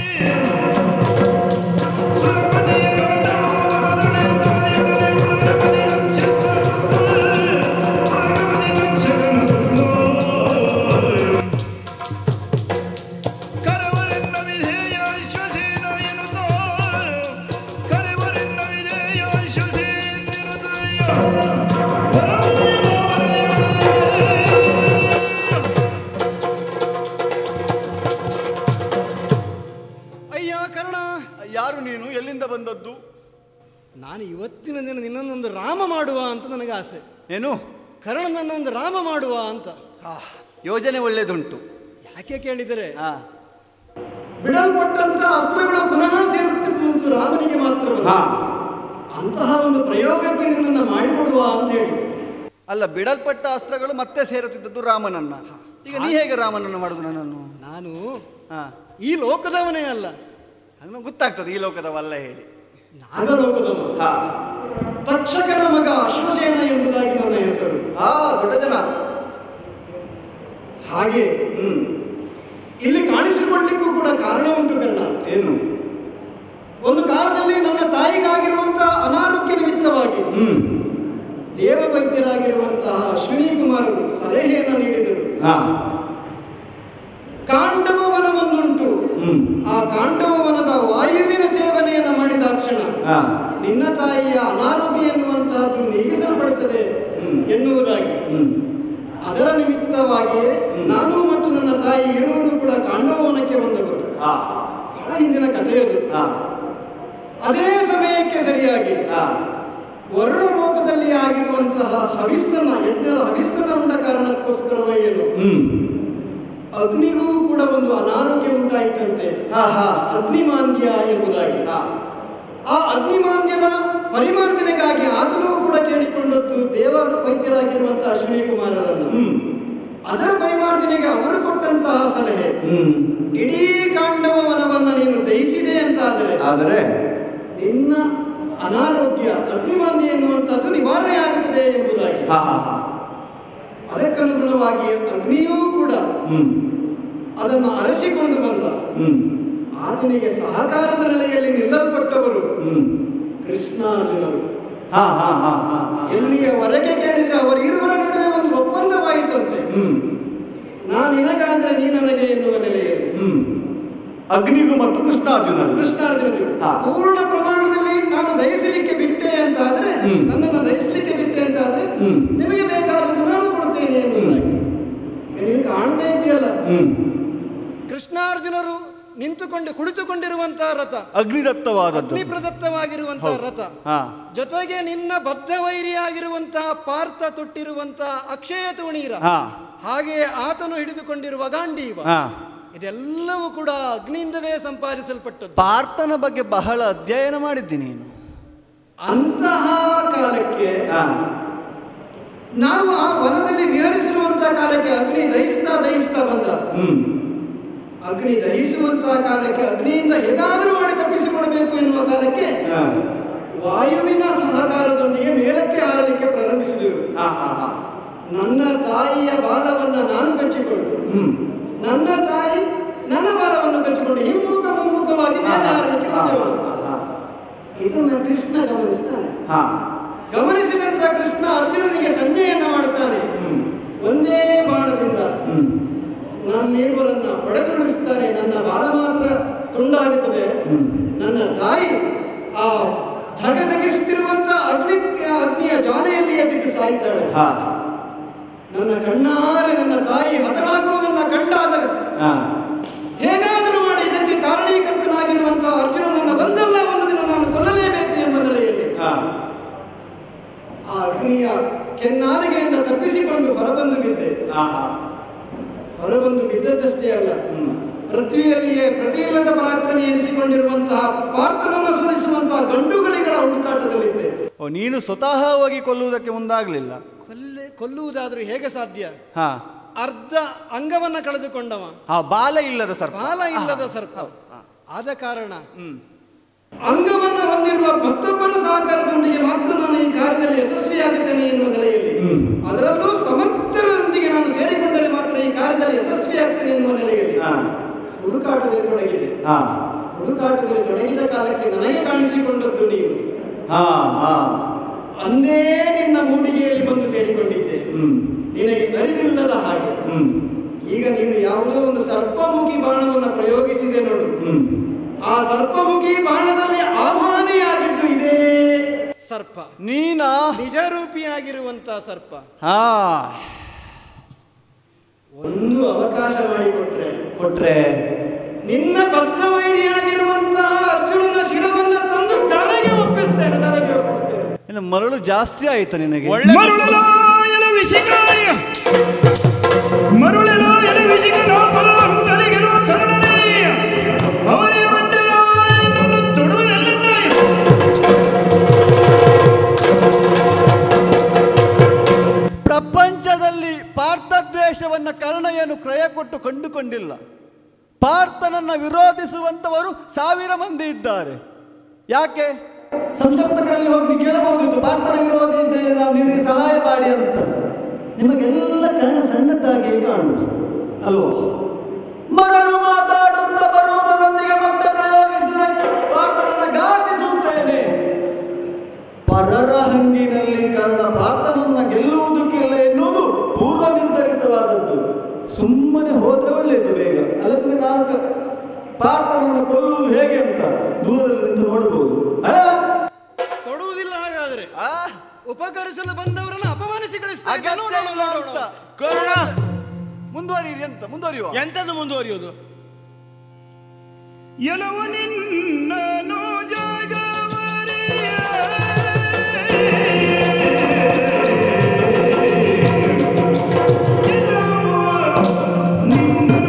ಸುರಪತಿಯ ಖಂಡಭವನದೊಳಿರ್ಬದೊಡನೆ ಉರಗಪತಿ ನಕ್ಷತ್ರಪುತ್ರ, ಉರಗಪತಿ ನಕ್ಷತ್ರಪುತ್ರ. ಕರವರೆನ್ನ ವಿಧೇಯ ಶ್ವಸೇನ ಎನ್ನುತ್ತ, ಕರವರೆನ್ನ ವಿಧೇಯ ಶ್ವಸೇನ ಎನ್ನುತ್ತ, ಅಯ್ಯ ಕರ್ಣ ಯಾರು ನೀನು ಎಲ್ಲಿಂದ ಬಂದದ್ದು ನಾನು ಇವತ್ತಿನ ದಿನ ನಿನ್ನನ್ನೊಂದು ರಾಮ ಮಾಡುವ ಅಂತ ನನಗೆ ಆಸೆ ಏನು ಕರ್ಣ ನನ್ನೊಂದು ರಾಮ ಮಾಡುವ ಅಂತ ಆ, ಯೋಜನೆ ಒಳ್ಳೇದುಂಟು ಯಾಕೆ ಕೇಳಿದರೆ ಹಾ ಬಿಡಲ್ಪಟ್ಟಂತ ಅಸ್ತ್ರಗಳು ಪುನಃ ಸೇರುತ್ತಿರುವುದು ರಾಮನಿಗೆ ಮಾತ್ರವಲ್ಲ ಹಾ. ಅಂತಹ ಒಂದು ಪ್ರಯೋಗಕ್ಕೆ ನಿನ್ನನ್ನು ಮಾಡಿಕೊಡುವ ಅಂತ ಹೇಳಿ ಅಲ್ಲ ಬಿಡಲ್ಪಟ್ಟ ಅಸ್ತ್ರಗಳು ಮತ್ತೆ ಸೇರುತ್ತಿದ್ದದ್ದು ರಾಮನನ್ನ ಈಗ ನೀ ಹೇಗೆ ರಾಮನನ್ನು ಮಾಡುದು ನನ್ನನ್ನು ನಾನು ಹಾ ಈ ಲೋಕದವನೇ ಅಲ್ಲ ಅದು ನಮ್ಗೆ ಗೊತ್ತಾಗ್ತದೆ ಈ ಲೋಕದವಲ್ಲ ಹೇಳಿ ನಾಗಲೋಕದವ ಹಾ ತಕ್ಷಕನ ಮಗ ಅಶ್ವಸೇನ ಎಂಬುದಾಗಿ ನನ್ನ ಹೆಸರು ಹಾ ದೊಡ್ಡ ಜನ ಹಾಗೆ ಹ್ಮ್ ಇಲ್ಲಿ ಕಾಣಿಸಿಕೊಳ್ಳಿಕ್ಕೂ ಕೂಡ ಕಾರಣ ಉಂಟು ಕರ್ಣ ಏನು ಒಂದು ಕಾಲದಲ್ಲಿ ನನ್ನ ತಾಯಿಗಾಗಿರುವಂತಹ ಅನಾರೋಗ್ಯ ನಿಮಿತ್ತವಾಗಿ ಹ್ಮ್ ದೇವ ವೈದ್ಯರಾಗಿರುವಂತಹ ಅಶ್ವಿನಿ ಕುಮಾರರು ಸಲಹೆಯನ್ನು ನೀಡಿದರು ಹಾ ಕಾಂಡವ ವನವೊಂದುಂಟು ಹ್ಮ್ ಆ ಕಾಂಡವ ವನದ ವಾಯುವಿನ ಸೇವನೆಯನ್ನು ಮಾಡಿದಾಕ್ಷಣ ಹಾ ನಿನ್ನ ತಾಯಿಯ ಅನಾರೋಗ್ಯ ಎನ್ನುವಂತಹದ್ದು ನೀಗಿಸಲ್ಪಡುತ್ತದೆ ಹ್ಮ್. ಎನ್ನುವುದಾಗಿ ಹ್ಮ್ ಅದರ ನಿಮಿತ್ತವಾಗಿಯೇ ನಾನು ಮತ್ತು ನನ್ನ ತಾಯಿ ಇರುವರು ಕೂಡ ಕಾಂಡವವನಕ್ಕೆ ಬಂದವರು ಹಾ ಬಹಳ ಹಿಂದಿನ ಕಥೆಯದು ಹಾ ಅದೇ ಸಮಯಕ್ಕೆ ಸರಿಯಾಗಿ ಹಾ ವರುಣ ಲೋಕದಲ್ಲಿ ಆಗಿರುವಂತಹ ಹವಿಸ್ಸನ ಯಜ್ಞದ ಹವಿಸ್ಸನ ಉಂಡ ಕಾರಣಕ್ಕೋಸ್ಕರವೇ ಏನು ಹ್ಮ್ ಅಗ್ನಿಗೂ ಕೂಡ ಒಂದು ಅನಾರೋಗ್ಯ ಉಂಟಾಯಿತಂತೆ ಹಾ ಹಾ ಅಗ್ನಿಮಾಂದ್ಯ ಎಂಬುದಾಗಿ ಆ ಅಗ್ನಿಮಾಂದ್ಯದ ಪರಿಮಾರ್ಜನೆಗಾಗಿ ಆತನೂ ಕೂಡ ಕೇಳಿಕೊಂಡದ್ದು ದೇವರ ವೈದ್ಯರಾಗಿರುವಂತಹ ಅಶ್ವಿನಿ ಕುಮಾರರನ್ನು ಹ್ಮ್ ಅದರ ಪರಿಮಾರ್ಜನೆಗೆ ಅವರು ಕೊಟ್ಟಂತಹ ಸಲಹೆ ಹ್ಮ್ ಇಡೀ ಕಾಂಡವ ವನವನ್ನು ನೀನು ದಹಿಸಿದೆ ಅಂತಾದರೆ ಆದರೆ ನಿನ್ನ ಅನಾರೋಗ್ಯ ಅಗ್ನಿಮಾಂದ್ಯ ಎನ್ನುವಂಥದ್ದು ನಿವಾರಣೆ ಆಗುತ್ತದೆ ಎಂಬುದಾಗಿ ಹಾ ಹಾ ಹಾ ಅದಕ್ಕನುಗುಣವಾಗಿ ಅಗ್ನಿಯೂ ಕೂಡ ಹ್ಮ್ ಅದನ್ನು ಅರಸಿಕೊಂಡು ಬಂದ ಹ್ಮ್ ಆತನಿಗೆ ಸಹಕಾರದ ನೆಲೆಯಲ್ಲಿ ನಿಲ್ಲಲ್ಪಟ್ಟವರು ಹ್ಮ್ ಕೃಷ್ಣಾರ್ಜುನರು ಹಾ ಹಾ ಹಾ ಹಾ ಹಾ. ಎಲ್ಲಿಯವರೆಗೆ ಕೇಳಿದ್ರೆ ಅವರಿರುವರ ನಡುವೆ ಒಂದು ಒಪ್ಪಂದವಾಯಿತಂತೆ ಹ್ಮ್ ನಾ ನಿನಗಾದ್ರೆ ನೀ ನನಗೆ ಎನ್ನುವ ನೆಲೆಯಲ್ಲಿ ಹ್ಮ್ ಅಗ್ನಿಗೂ ಮತ್ತು ಕೃಷ್ಣಾರ್ಜುನರು ಕೃಷ್ಣಾರ್ಜುನರು ಹಾ. ಪೂರ್ಣ ಪ್ರಮಾಣದಲ್ಲಿ ನಾನು ದಹಿಸಲಿಕ್ಕೆ ಬಿಟ್ಟೆ ಅಂತ ಆದ್ರೆ ಹ್ಮ್. ನನ್ನನ್ನು ದಹಿಸಲಿಕ್ಕೆ ಬಿಟ್ಟೆ ಅಂತ ಆದ್ರೆ ಹ್ಮ್. ನಿಮಗೆ ಬೇಕಾದದ್ದು ನಾನು ಕೊಡ್ತೇನೆ ಎನ್ನುವುದಾಗಿ ಈಗ ನೀನು ಕಾಣ್ತಾ ಇದೆಯಲ್ಲ ಹ್ಮ್ ಕೃಷ್ಣಾರ್ಜುನರು ನಿಂತುಕೊಂಡು ಕುಳಿತುಕೊಂಡಿರುವಂತಹ ರಥ ಅಗ್ನಿದತ್ತವಾದದ್ದು ಅಗ್ನಿ ಪ್ರದತ್ತವಾಗಿರುವಂತಹ ಹೌದು. ರಥ ಹಾ ಜೊತೆಗೆ ನಿನ್ನ ಬದ್ಧವೈರಿಯಾಗಿರುವಂತಹ ಪಾರ್ಥ ತೊಟ್ಟಿರುವಂತಹ ಅಕ್ಷಯ ತುಣೀರ ಹಾ ಹಾಗೆಯೇ ಆತನು ಹಿಡಿದುಕೊಂಡಿರುವ ಗಾಂಡೀವ ಹಾ ಇದೆಲ್ಲವೂ ಕೂಡ ಅಗ್ನಿಯಿಂದವೇ ಸಂಪಾದಿಸಲ್ಪಟ್ಟದ್ದು ಪಾರ್ಥನ ಬಗ್ಗೆ ಬಹಳ ಅಧ್ಯಯನ ಮಾಡಿದ್ದೀನಿ ನೀನು ಅಂತಹ ಕಾಲಕ್ಕೆ ಹಾ ನಾವು ಆ ವನದಲ್ಲಿ ವಿಹರಿಸಿರುವಂತಹ ಕಾಲಕ್ಕೆ ಅಗ್ನಿ ದಹಿಸ್ತಾ ದಹಿಸ್ತಾ ಬಂದ ಹ್ಮ್ ಅಗ್ನಿ ದಹಿಸುವಂತಹ ಕಾಲಕ್ಕೆ ಅಗ್ನಿಯಿಂದ ಹೇಗಾದರೂ ಮಾಡಿ ತಪ್ಪಿಸಿಕೊಡಬೇಕು ಎನ್ನುವ ಕಾಲಕ್ಕೆ ಹಾ ವಾಯುವಿನ ಸಹಕಾರದೊಂದಿಗೆ ಮೇಲಕ್ಕೆ ಹಾರಲಿಕ್ಕೆ ಪ್ರಾರಂಭಿಸಿದೆವು ಹಾ ಹಾ ಹಾ ನನ್ನ ತಾಯಿಯ ಬಾಲವನ್ನ ನಾನು ಕಚ್ಚಿಕೊಂಡು ಹ್ಮ್ ನನ್ನ ತಾಯಿ ನನ್ನ ಬಾಲವನ್ನು ಕಚ್ಚಿಕೊಂಡು ಹಿಮ್ಮುಖ ಮುಮ್ಮುಖವಾಗಿ ಮೇಲೆ ಹಾರಲಿಕ್ಕೆ ಹೋದೆವು ಇದನ್ನ ಕೃಷ್ಣ ಗಮನಿಸ್ತಾನೆ ಹಾ ಗಮನಿಸಿದಂತ ಕೃಷ್ಣ ಅರ್ಜುನನಿಗೆ ಸಂಜೆಯನ್ನ ಮಾಡ್ತಾನೆ ಹ್ಮ್ ಒಂದೇ ಬಾಣದಿಂದ ಹ್ಮ್ ನಮ್ಮಿರುವರನ್ನ ಹೊಡೆದುರುಳಿಸ್ತಾನೆ ನನ್ನ ಬಾಲ ಮಾತ್ರ ತುಂಡಾಗುತ್ತದೆ ಹ್ಮ್. ನನ್ನ ತಾಯಿ ಆ ಧಗಧಗಿಸುತ್ತಿರುವಂತ ಅಗ್ನಿ ಅಗ್ನಿಯ ಜ್ವಾಲೆಯಲ್ಲಿಯೇ ಬಿದ್ದು ಸಾಯ್ತಾಳೆ ಹಾ ನನ್ನ ಕಣ್ಣಾರೆ ನನ್ನ ತಾಯಿ ಹತಳಾಗುವುದನ್ನ ಕಂಡಾದ ಹಾ ಹೇಗಾದರೂ ಮಾಡಿ ಇದಕ್ಕೆ ಕಾರಣೀಕರ್ತನಾಗಿರುವಂತಹ ಅರ್ಜುನನನ್ನ ಒಂದಲ್ಲ ಒಂದು ದಿನ ನಾನು ಕೊಲ್ಲಲೇಬೇಕು ಎಂಬ ನೆಲೆಯಲ್ಲಿ ಹಾ ಆ ಅಗ್ನಿಯ ಕೆನ್ನಾಲಿಗೆಯಿಂದ ತಪ್ಪಿಸಿಕೊಂಡು ಹೊರಬಂದು ಬಿದ್ದೆ ಹಾ ಹಾ ಹೊರಬಂದು ಬಿದ್ದದ್ದಷ್ಟೇ ಅಲ್ಲ ಹ್ಮ್ ಪೃಥ್ವಿಯಲ್ಲಿಯೇ ಪ್ರತಿಯಿಲ್ಲದ ಪರಾಕ್ರಮಿ ಎನಿಸಿಕೊಂಡಿರುವಂತಹ ಪಾರ್ಥನನ್ನು ಸ್ಮರಿಸುವಂತಹ ಗಂಡುಗಲಿಗಳ ಹುಡುಕಾಟದಲ್ಲಿದ್ದೆ ಓ ನೀನು ಸ್ವತಃ ಹೋಗಿ ಕೊಲ್ಲುವುದಕ್ಕೆ ಮುಂದಾಗಲಿಲ್ಲ ಕೊಲ್ಲೆ ಕೊಲ್ಲುವುದಾದ್ರೂ ಹೇಗೆ ಸಾಧ್ಯ ಹಾ ಅರ್ಧ ಅಂಗವನ್ನ ಕಳೆದುಕೊಂಡವ ಆ ಬಾಲ ಇಲ್ಲದ ಸರ್ಪ ಬಾಲ ಇಲ್ಲದ ಸರ್ಪ ಆದ ಕಾರಣ ಹ್ಮ್ ಅಂಗವನ್ನ ಹೊಂದಿರುವ ಮತ್ತೊಬ್ಬರ ಸಹಕಾರದೊಂದಿಗೆ ಮಾತ್ರ ನಾನು ಈ ಕಾರ್ಯದಲ್ಲಿ ಯಶಸ್ವಿಯಾಗುತ್ತೇನೆ ಎನ್ನುವ ನೆಲೆಯಲ್ಲಿ ಹ್ಮ್. ಅದರಲ್ಲೂ ಸಮರ್ಥರೊಂದಿಗೆ ನಾನು ಸೇರಿಕೊಂಡರೆ ಮಾತ್ರ ಈ ಕಾರ್ಯದಲ್ಲಿ ಯಶಸ್ವಿಯಾಗ್ತೇನೆ ಎನ್ನುವ ನೆಲೆಯಲ್ಲಿ ಹಾ ಹುಡುಕಾಟದಲ್ಲಿ ತೊಡಗಿದೆ ಹಾ ಹುಡುಕಾಟದಲ್ಲಿ ತೊಡಗಿದ ಕಾಲಕ್ಕೆ ನನಗೆ ಕಾಣಿಸಿಕೊಂಡದ್ದು ನೀನು ಹಾ ಹಾ ಅಂದೇ ನಿನ್ನ ಮೂಡಿಗೆಯಲ್ಲಿ ಬಂದು ಸೇರಿಕೊಂಡಿದ್ದೆ ಹ್ಮ್ ನಿನಗೆ ಅರಿವಿಲ್ಲದ ಹಾಗೆ ಹ್ಮ್ ಈಗ ನೀನು ಯಾವುದೋ ಒಂದು ಸರ್ಪಮುಖಿ ಬಾಣವನ್ನು ಪ್ರಯೋಗಿಸಿದೆ ನೋಡು ಹ್ಮ್ ಆ ಸರ್ಪಮುಖಿ ಬಾಣದಲ್ಲಿ ಆಹ್ವಾನಿಯಾಗಿದ್ದು ಇದೇ ಸರ್ಪ ನೀನಾ ನಿಜರೂಪಿಯಾಗಿರುವಂತಹ ಸರ್ಪ ಹಾ ಒಂದು ಅವಕಾಶ ಮಾಡಿಕೊಟ್ರೆ ಕೊಟ್ರೆ ನಿನ್ನ ಬದ್ಧವೈರಿಯಾಗಿರುವಂತಹ ಅರ್ಜುನನ ಶಿರವನ್ನ ತಂದು ಧರೆಗೆ ಒಪ್ಪಿಸ್ತೇನೆ ಧರೆಗೆ ಒಪ್ಪಿಸ್ತೇನೆ ಇನ್ನು ಮರಳು ಜಾಸ್ತಿ ಆಯ್ತು ನಿನಗೆ ಒಳ್ಳೆ ಮರುಳಲಾಯಲ ವಿಸಿಗಾಯ ಮರುಳಲಾಯಲ ವಿಸಿಗನ ಪರರ ಹಂಗಲಿಗೆರುವ ಕರುಣನೆಯ ಅವರೇ ಮಂಡಲಾಯನನ್ನು ತೊಡುವುದೆಲ್ಲಿದ್ದಾಯ ಪ್ರಪಂಚದಲ್ಲಿ ಪಾರ್ಥದ್ವೇಷವನ್ನ ಕರ್ಣಯ್ಯನು ಕ್ರಯ ಕೊಟ್ಟು ಕಂಡುಕೊಂಡಿಲ್ಲ ಪಾರ್ಥನನ್ನ ವಿರೋಧಿಸುವಂತವರು ಸಾವಿರ ಮಂದಿ ಇದ್ದಾರೆ ಯಾಕೆ ಸಂಶೋಧಕರಲ್ಲಿ ಹೋಗಿ ನೀವು ಕೇಳಬಹುದಿತ್ತು ಪಾರ್ಥನ ವಿರೋಧಿ ಇದ್ದೇನೆ ನಾವು ನಿನಗೆ ಸಹಾಯ ಮಾಡಿ ಅಂತ ನಿಮಗೆಲ್ಲ ಕರ್ಣ ಸಣ್ಣದಾಗಿಯೇ ಕಾಣುವುದು ಅಲ್ವೋ ಮರಳು ಮಾತಾಡುತ್ತಾ ಬರುವುದರೊಂದಿಗೆ ಮತ್ತೆ ಪ್ರಯೋಗಿಸಿದರೆ ಪಾರ್ಥನನ್ನ ಘಾತಿಸುತ್ತೇನೆ ಪರರ ಹಂಗಿನಲ್ಲಿ ಕರ್ಣ ಪಾರ್ಥನನ್ನ ಗೆಲ್ಲುವುದಕ್ಕಿಲ್ಲ ಎನ್ನುವುದು ಪೂರ್ವ ನಿರ್ಧರಿತವಾದದ್ದು ಸುಮ್ಮನೆ ಹೋದ್ರೆ ಒಳ್ಳೆಯದು ಬೇಗ ಅಲ್ಲದಿದ್ರೆ ನಾನು ಕ- ಪಾರ್ಥನನ್ನ ಕೊಲ್ಲುವುದು ಹೇಗೆ ಅಂತ ದೂರದಲ್ಲಿ ನಿಂತು ನೋಡಬಹುದು ತೊಡುವುದಿಲ್ಲ ಹಾಗಾದ್ರೆ ಆ, ಉಪಕರಿಸಲು ಬಂದವರನ್ನು ಅಪಮಾನಿಸಿ ಕಳಿಸ್ತಾ ಇದ್ದ. ಅಗತ್ಯ ನೋಡೋಣ, ಇಲ್ಲ ನೋಡೋಣ. ಅಂತ ಕರ್ಣ ಮುಂದುವರಿಯಿರಿ ಅಂತ ಮುಂದುವರಿಯುವ ಎಂತದ್ದು ಮುಂದುವರಿಯುವುದು ಎಲವ ನಿನ್ನನು ಜಗವರಿಯ ಎಲವ ನಿನ್ನನು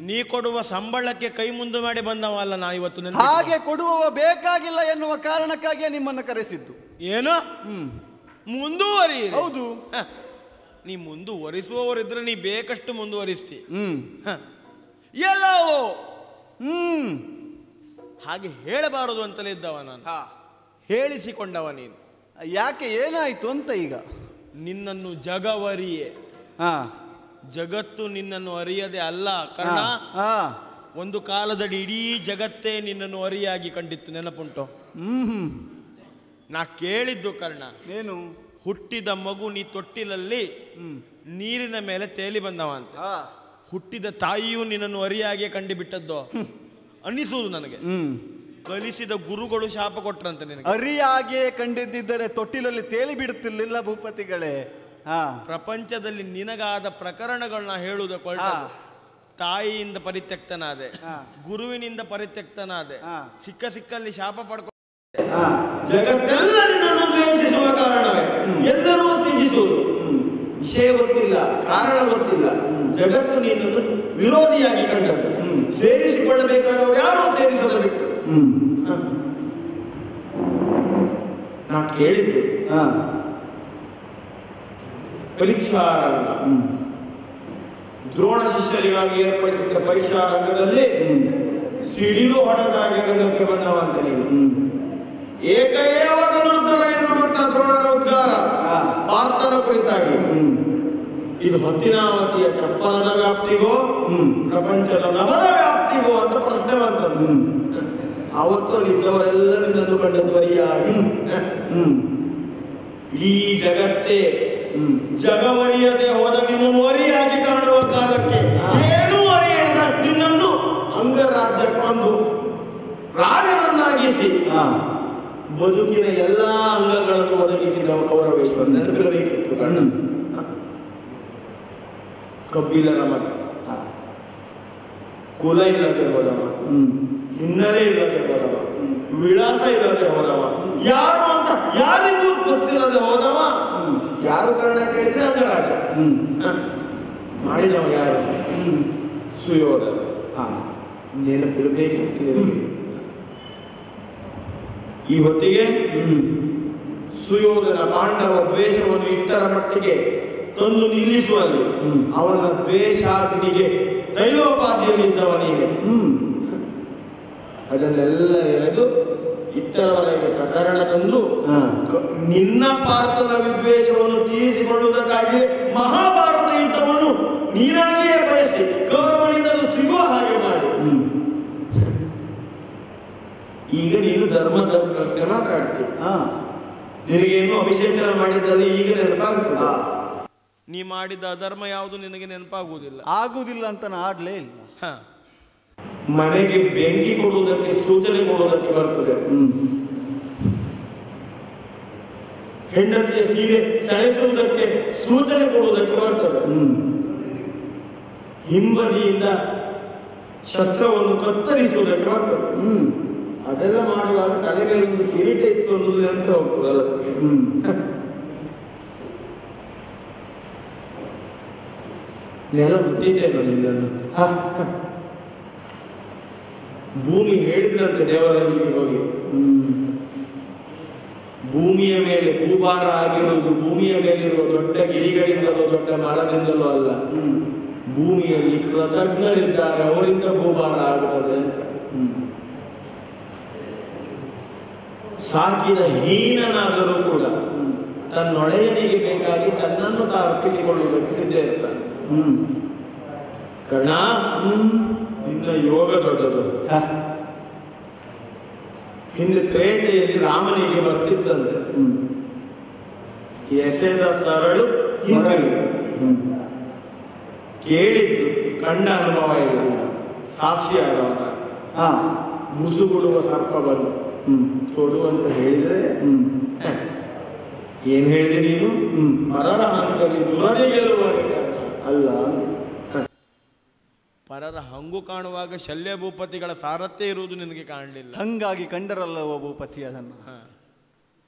ನೀ ಕೊಡುವ ಸಂಬಳಕ್ಕೆ ಕೈ ಮುಂದೆ ಮಾಡಿ ಬಂದವ ಅಲ್ಲ ನಾ ಇವತ್ತು ನೆನಪಿಟ್ಟು. ಹಾಗೆ ಕೊಡುವವ ಬೇಕಾಗಿಲ್ಲ ಎನ್ನುವ ಕಾರಣಕ್ಕಾಗಿಯೇ ನಿಮ್ಮನ್ನು ಕರೆಸಿದ್ದು ಏನು ಹ್ಮ್ ಮುಂದುವರಿ ಹೌದು ನೀ ಮುಂದುವರಿಸುವವರಿದ್ರೆ ನೀ ಬೇಕಷ್ಟು ಮುಂದುವರಿಸ್ತಿ ಹ್ಮ್ ಹ. ಎಲ್ಲವೋ ಹ್ಮ್ ಹಾಗೆ ಹೇಳಬಾರದು ಅಂತಲೇ ಇದ್ದವ ನಾನು ಹಾ ಹೇಳಿಸಿಕೊಂಡವ ನೀನು ಯಾಕೆ ಏನಾಯ್ತು ಅಂತ ಈಗ ನಿನ್ನನ್ನು ಜಗವರಿಯೇ ಹಾ ಜಗತ್ತು ನಿನ್ನನ್ನು ಅರಿಯದೆ ಅಲ್ಲ ಕರ್ಣ ಹಾ ಒಂದು ಕಾಲದಲ್ಲಿ ಇಡೀ ಜಗತ್ತೇ ನಿನ್ನನ್ನು ಅರಿಯಾಗಿ ಕಂಡಿತ್ತು ನೆನಪುಂಟು ಹ್ಮ್ ಹ್ಮ್ ನಾ ಕೇಳಿದ್ದು ಕರ್ಣ ಏನು ಹುಟ್ಟಿದ ಮಗು ನೀ ತೊಟ್ಟಿಲಲ್ಲಿ ಹ್ಮ್ ನೀರಿನ ಮೇಲೆ ತೇಲಿ ಬಂದವ ಅಂತ ಹಾ ಹುಟ್ಟಿದ ತಾಯಿಯೂ ನಿನ್ನನ್ನು ಅರಿಯಾಗೆ ಕಂಡುಬಿಟ್ಟದ್ದು ಅನ್ನಿಸುವುದು ನನಗೆ ಹ್ಮ್ ಕಲಿಸಿದ ಗುರುಗಳು ಶಾಪ ಕೊಟ್ರಂತೆ ನಿನಗೆ ಅರಿಯಾಗೆ ಕಂಡಿದ್ದರೆ ತೊಟ್ಟಿಲಲ್ಲಿ ತೇಲಿ ಬಿಡುತ್ತಿರ್ಲಿಲ್ಲ ಭೂಪತಿಗಳೇ ಹಾ ಪ್ರಪಂಚದಲ್ಲಿ ನಿನಗಾದ ಪ್ರಕರಣಗಳನ್ನ ಹೇಳುವುದಕ್ಕೆ ಹೊರಟದ್ದು. ತಾಯಿಯಿಂದ ಪರಿತ್ಯಕ್ತನಾದೆ ಹಾ. ಗುರುವಿನಿಂದ ಪರಿತ್ಯಕ್ತನಾದೆ ಹಾ. ಸಿಕ್ಕ ಸಿಕ್ಕಲ್ಲಿ ಶಾಪ ಪಡ್ಕೊ ಹಾ ಜಗತ್ತೆಲ್ಲ ನಿನ್ನನ್ನು ದ್ವೇಷಿಸುವ ಕಾರಣವೇ ಎಲ್ಲರೂ ತ್ಯಜಿಸುವುದು ವಿಷಯ ಗೊತ್ತಿಲ್ಲ ಕಾರಣ ಗೊತ್ತಿಲ್ಲ ಜಗತ್ತು ನಿನ್ನನ್ನು ವಿರೋಧಿಯಾಗಿ ಕಂಡದ್ದು ಸೇರಿಸಿಕೊಳ್ಳಬೇಕಾದವರು ಯಾರೂ ಸೇರಿಸದ ಬಿಟ್ಟು ಹ್ಮ್ ನಾ ಕೇಳಿದ್ದು ಹಾ ಪರೀಕ್ಷಾ ರಂಗ ದ್ರೋಣ ಶಿಷ್ಯರಿಗಾಗಿ ಏರ್ಪಡಿಸಿದ್ದ ಪರೀಕ್ಷಾ ರಂಗದಲ್ಲಿ ಸಿಡಿಲು ಹೊಡೆದಾಗಿ ರಂಗಕ್ಕೆ ಬಂದವ ಅಂತ ನೀವು ಏಕಏವ ಧನುರ್ಧರ ಎನ್ನುವಂತ ದ್ರೋಣರ ಉದ್ಗಾರ ಹಾ. ಪಾರ್ಥನ ಕುರಿತಾಗಿ ಹ್ಮ್ ಇದು ಹಸ್ತಿನಾವತಿಯ ಚಪ್ಪಲದ ವ್ಯಾಪ್ತಿಗೋ ಹ್ಮ್. ಪ್ರಪಂಚದ ನಭದ ವ್ಯಾಪ್ತಿಗೋ ಅಂತ ಪ್ರಶ್ನೆ ಬಂತದ್ದು ಹ್ಮ್ ಅವತ್ತು ಅಲ್ಲಿದ್ದವರೆಲ್ಲ ನಿನ್ನನ್ನು ಕಂಡದ್ದು ಅರಿಯಾಗಿ ಹ್ಮ್ ಈ ಜಗತ್ತೇ ಹ್ಮ್ ಜಗವರಿಯದೆ ಹೋದ ನಿನ್ನನ್ನು ಅರಿಯಾಗಿ ಕಾಣುವ ಕಾಲಕ್ಕೆ ಏನೂ ಅರಿಯದ ನಿನ್ನನ್ನು ಅಂಗರಾಜ್ಯಕ್ಕೊಂದು ರಾಜನನ್ನಾಗಿಸಿ ಹಾ ಬದುಕಿನ ಎಲ್ಲಾ ಅಂಗಗಳನ್ನು ಒದಗಿಸಿದ ಕೌರವೇಶ್ವರ ನೆನಪಿರಬೇಕಿತ್ತು ಕಣ್ಣ ಕಬ್ಬಿಲರ ಮಗ ಹಾ ಕುಲ ಇಲ್ಲದೆ ಹೋದವ ಹ್ಮ್ ಹಿನ್ನೆಲೆ ಇಲ್ಲದೆ ಹೋದವ ವಿಳಾಸ ಇಲ್ಲದೆ ಹೋದವ ಯಾರು ಅಂತ ಯಾರಿಗೂ ಗೊತ್ತಿಲ್ಲದೆ ಹೋದವ ಯಾರು ಕಾರಣ ಕೇಳಿದ್ರೆ ಅಂಗರಾಜ ಹ್ಮ್ ಹ. ಮಾಡಿದವ ಯಾರು ಹ್ಮ್ ಸುಯೋಧನ ಹಾ ನೆನಪಿರಬೇಕಿತ್ತು ನಿನಗೆ. ಈ ಹೊತ್ತಿಗೆ ಹ್ಮ್ ಸುಯೋಧನ ಪಾಂಡವ ದ್ವೇಷವನ್ನು ಇಷ್ಟರ ಮಟ್ಟಿಗೆ ತಂದು ನಿಲ್ಲಿಸುವಲ್ಲಿ ಹ್ಮ್. ಅವನ ದ್ವೇಷಾಗ್ನಿಗೆ ತೈಲೋಪಾದಿಯಲ್ಲಿದ್ದವ ನೀನೆ ಹ್ಮ್ ಅದನ್ನೆಲ್ಲ ಎಳೆದು ಇಷ್ಟರವರೆಗೆ ಪ್ರಕರಣ ತಂದು ಹಾ ಕ- ನಿನ್ನ ಪಾರ್ಥನ ವಿದ್ವೇಷವನ್ನು ತೀರಿಸಿಕೊಳ್ಳುವುದಕ್ಕಾಗಿ ಮಹಾಭಾರತ ಯುದ್ಧವನ್ನು ನೀನಾಗಿಯೇ ಬಯಸಿ ಗೌರವನಿಂದಲೂ ಸಿಗುವ ಹಾಗೆ ಮಾಡಿ ಹ್ಮ್ ಈಗ ನೀನು ಧರ್ಮದ ಪ್ರಶ್ನೆ ಮಾತಾಡ್ತೀವಿ ಹಾ ನಿನಗೇನು ಅಭಿಷೇಚನ ಮಾಡಿದ್ದಲ್ಲಿ ಈಗ ನೆನಪಾಗ್ತದ ಹಾ ನೀ ಮಾಡಿದ ಅಧರ್ಮ ಯಾವುದು ನಿನಗೆ ನೆನಪಾಗುವುದಿಲ್ಲ ಆಗುದಿಲ್ಲ ಅಂತ ನಾ ಆಡ್ಲೇ ಇಲ್ಲ ಹ. ಮನೆಗೆ ಬೆಂಕಿ ಕೊಡುವುದಕ್ಕೆ ಸೂಚನೆ ಕೊಡುವುದಕ್ಕೆ ಬರ್ತದೆ ಹ್ಮ್ ಹೆಂಡತಿಯ ಸೀರೆ ಸೆಳೆಸುವುದಕ್ಕೆ ಸೂಚನೆ ಕೊಡುವುದಕ್ಕೆ ಬರ್ತದೆ ಹ್ಮ್ ಹಿಂಬದಿಯಿಂದ ಶಸ್ತ್ರವನ್ನು ಕತ್ತರಿಸುವುದಕ್ಕೆ ಬರ್ತದೆ ಹ್ಮ್ ಅದೆಲ್ಲ ಮಾಡುವಾಗ ತಲೆ ಮೇಲೆ ಒಂದು ಕಿರೀಟ ಇತ್ತು ಅನ್ನೋದು ನೆನಪು ಹೋಗ್ತದಲ್ಲ ಅದಕ್ಕೆ. ಹ್ಮ್ ನೆಲ ಹುಟ್ಟಿದ್ದೇನು ನಿನ್ನನ್ನು ಹಾ ಭೂಮಿ ಹೇಳಿದ್ರಂತೆ ದೇವರಲ್ಲಿಗೆ ಹೋಗಿ ಹ್ಮ್ ಭೂಮಿಯ ಮೇಲೆ ಭೂಭಾರ ಆಗಿರುವುದು ಭೂಮಿಯ ಮೇಲಿರುವ ದೊಡ್ಡ ಗಿರಿಗಳಿಂದಲೋ ದೊಡ್ಡ ಮರದಿಂದಲೋ ಅಲ್ಲ ಹ್ಮ್ ಭೂಮಿಯಲ್ಲಿ ಕೃತಜ್ಞರಿದ್ದಾರೆ ಅವರಿಂದ ಭೂಭಾರ ಆಗುತ್ತದೆ ಅಂತ ಹ್ಮ್ ಸಾಕಿದ ಹೀನನಾದರೂ ಕೂಡ ತನ್ನೊಡೆಯನಿಗೆ ಬೇಕಾಗಿ ತನ್ನನ್ನು ತಾ ಅರ್ಪಿಸಿಕೊಳ್ಳುವುದಕ್ಕೆ ಸಿದ್ಧ ಇರ್ತಾನೆ ಹ್ಮ್ ಕರ್ಣ ಹ್ಮ್ ನಿನ್ನ ಯೋಗ ದೊಡ್ಡದು ಹಾ ಹಿಂದೆ ತ್ರೇತೆಯಲ್ಲಿ ರಾಮನಿಗೆ ಬರ್ತಿದ್ದಂತೆ ಹ್ಮ್ ಎಸೆದ ಸರಳು ಹಿಂದಿರು ಹ್ಮ್ ಕೇಳಿದ್ದು ಕಂಡ ಅನುಭವ ಇಲ್ಲ ಸಾಕ್ಷಿಯಾದವನ ಹಾ ಮುಸುಗುಡುವ ಸರ್ಪ ಬಂದು ಹ್ಮ್ ಕೊಡು ಅಂತ ಹೇಳಿದ್ರೆ ಹ್ಮ್ ಹ, ಏನ್ ಹೇಳಿದೆ ನೀನು ಹ್ಮ್ ಪರರ ಹಂಗಲಿ ದುರದೆ ಗೆಲ್ಲುವವರಿಗೆ ಅಲ್ಲ ಹ, ಪರರ ಹಂಗು ಕಾಣುವಾಗ ಶಲ್ಯ ಭೂಪತಿಗಳ ಸಾರಥ್ಯ ಇರುವುದು ನಿನಗೆ ಕಾಣಲಿಲ್ಲ ಹಂಗಾಗಿ ಕಂಡರಲ್ಲವ ಭೂಪತಿ ಅದನ್ನು ಹ.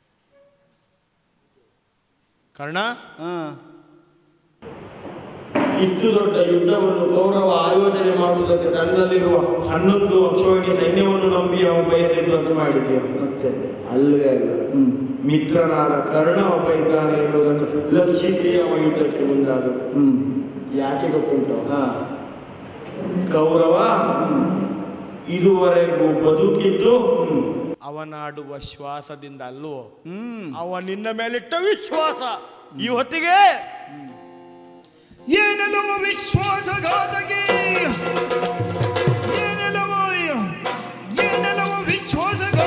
ಕರ್ಣ ಹಾ ಇಷ್ಟು ದೊಡ್ಡ ಯುದ್ಧವನ್ನು ಕೌರವ ಆಯೋಜನೆ ಮಾಡುವುದಕ್ಕೆ ತನ್ನಲ್ಲಿರುವ ಹನ್ನೊಂದು ಅಕ್ಷೋಹಿಣಿ ಸೈನ್ಯವನ್ನು ನಂಬಿ ಅವನು ಬಯಸಿದ್ದು ಅಂತ ಮಾಡಿದೆಯ ಮತ್ತೆ ಅಲ್ಲವೇ ಅಲ್ಲ ಹ್ಮ್ ಮಿತ್ರನಾದ ಕರ್ಣ ಒಬ್ಬ ಇದ್ದಾನೆ ಎನ್ನುವುದನ್ನು ಲಕ್ಷಿಸಿ ಅವ ಯುದ್ಧಕ್ಕೆ ಮುಂದಾದ ಹ್ಮ್ ಯಾಕೆ ಗೊತ್ತುಂಟು ಹಾ ಕೌರವ ಇದುವರೆಗೂ ಬದುಕಿದ್ದು ಅವನಾಡುವ ಶ್ವಾಸದಿಂದ ಅಲ್ಲವೋ ಹ್ಮ್ ಅವ ನಿನ್ನ ಮೇಲಿಟ್ಟ ವಿಶ್ವಾಸ ಈ ಹೊತ್ತಿಗೆ ಏನೆಲ್ಲವೋ ವಿಶ್ವಾಸಘಾತಕಿ ಏನೆಲ್ಲವೋ ಏನೆಲ್ಲವೋ ವಿಶ್ವಾಸಘಾತಕಿ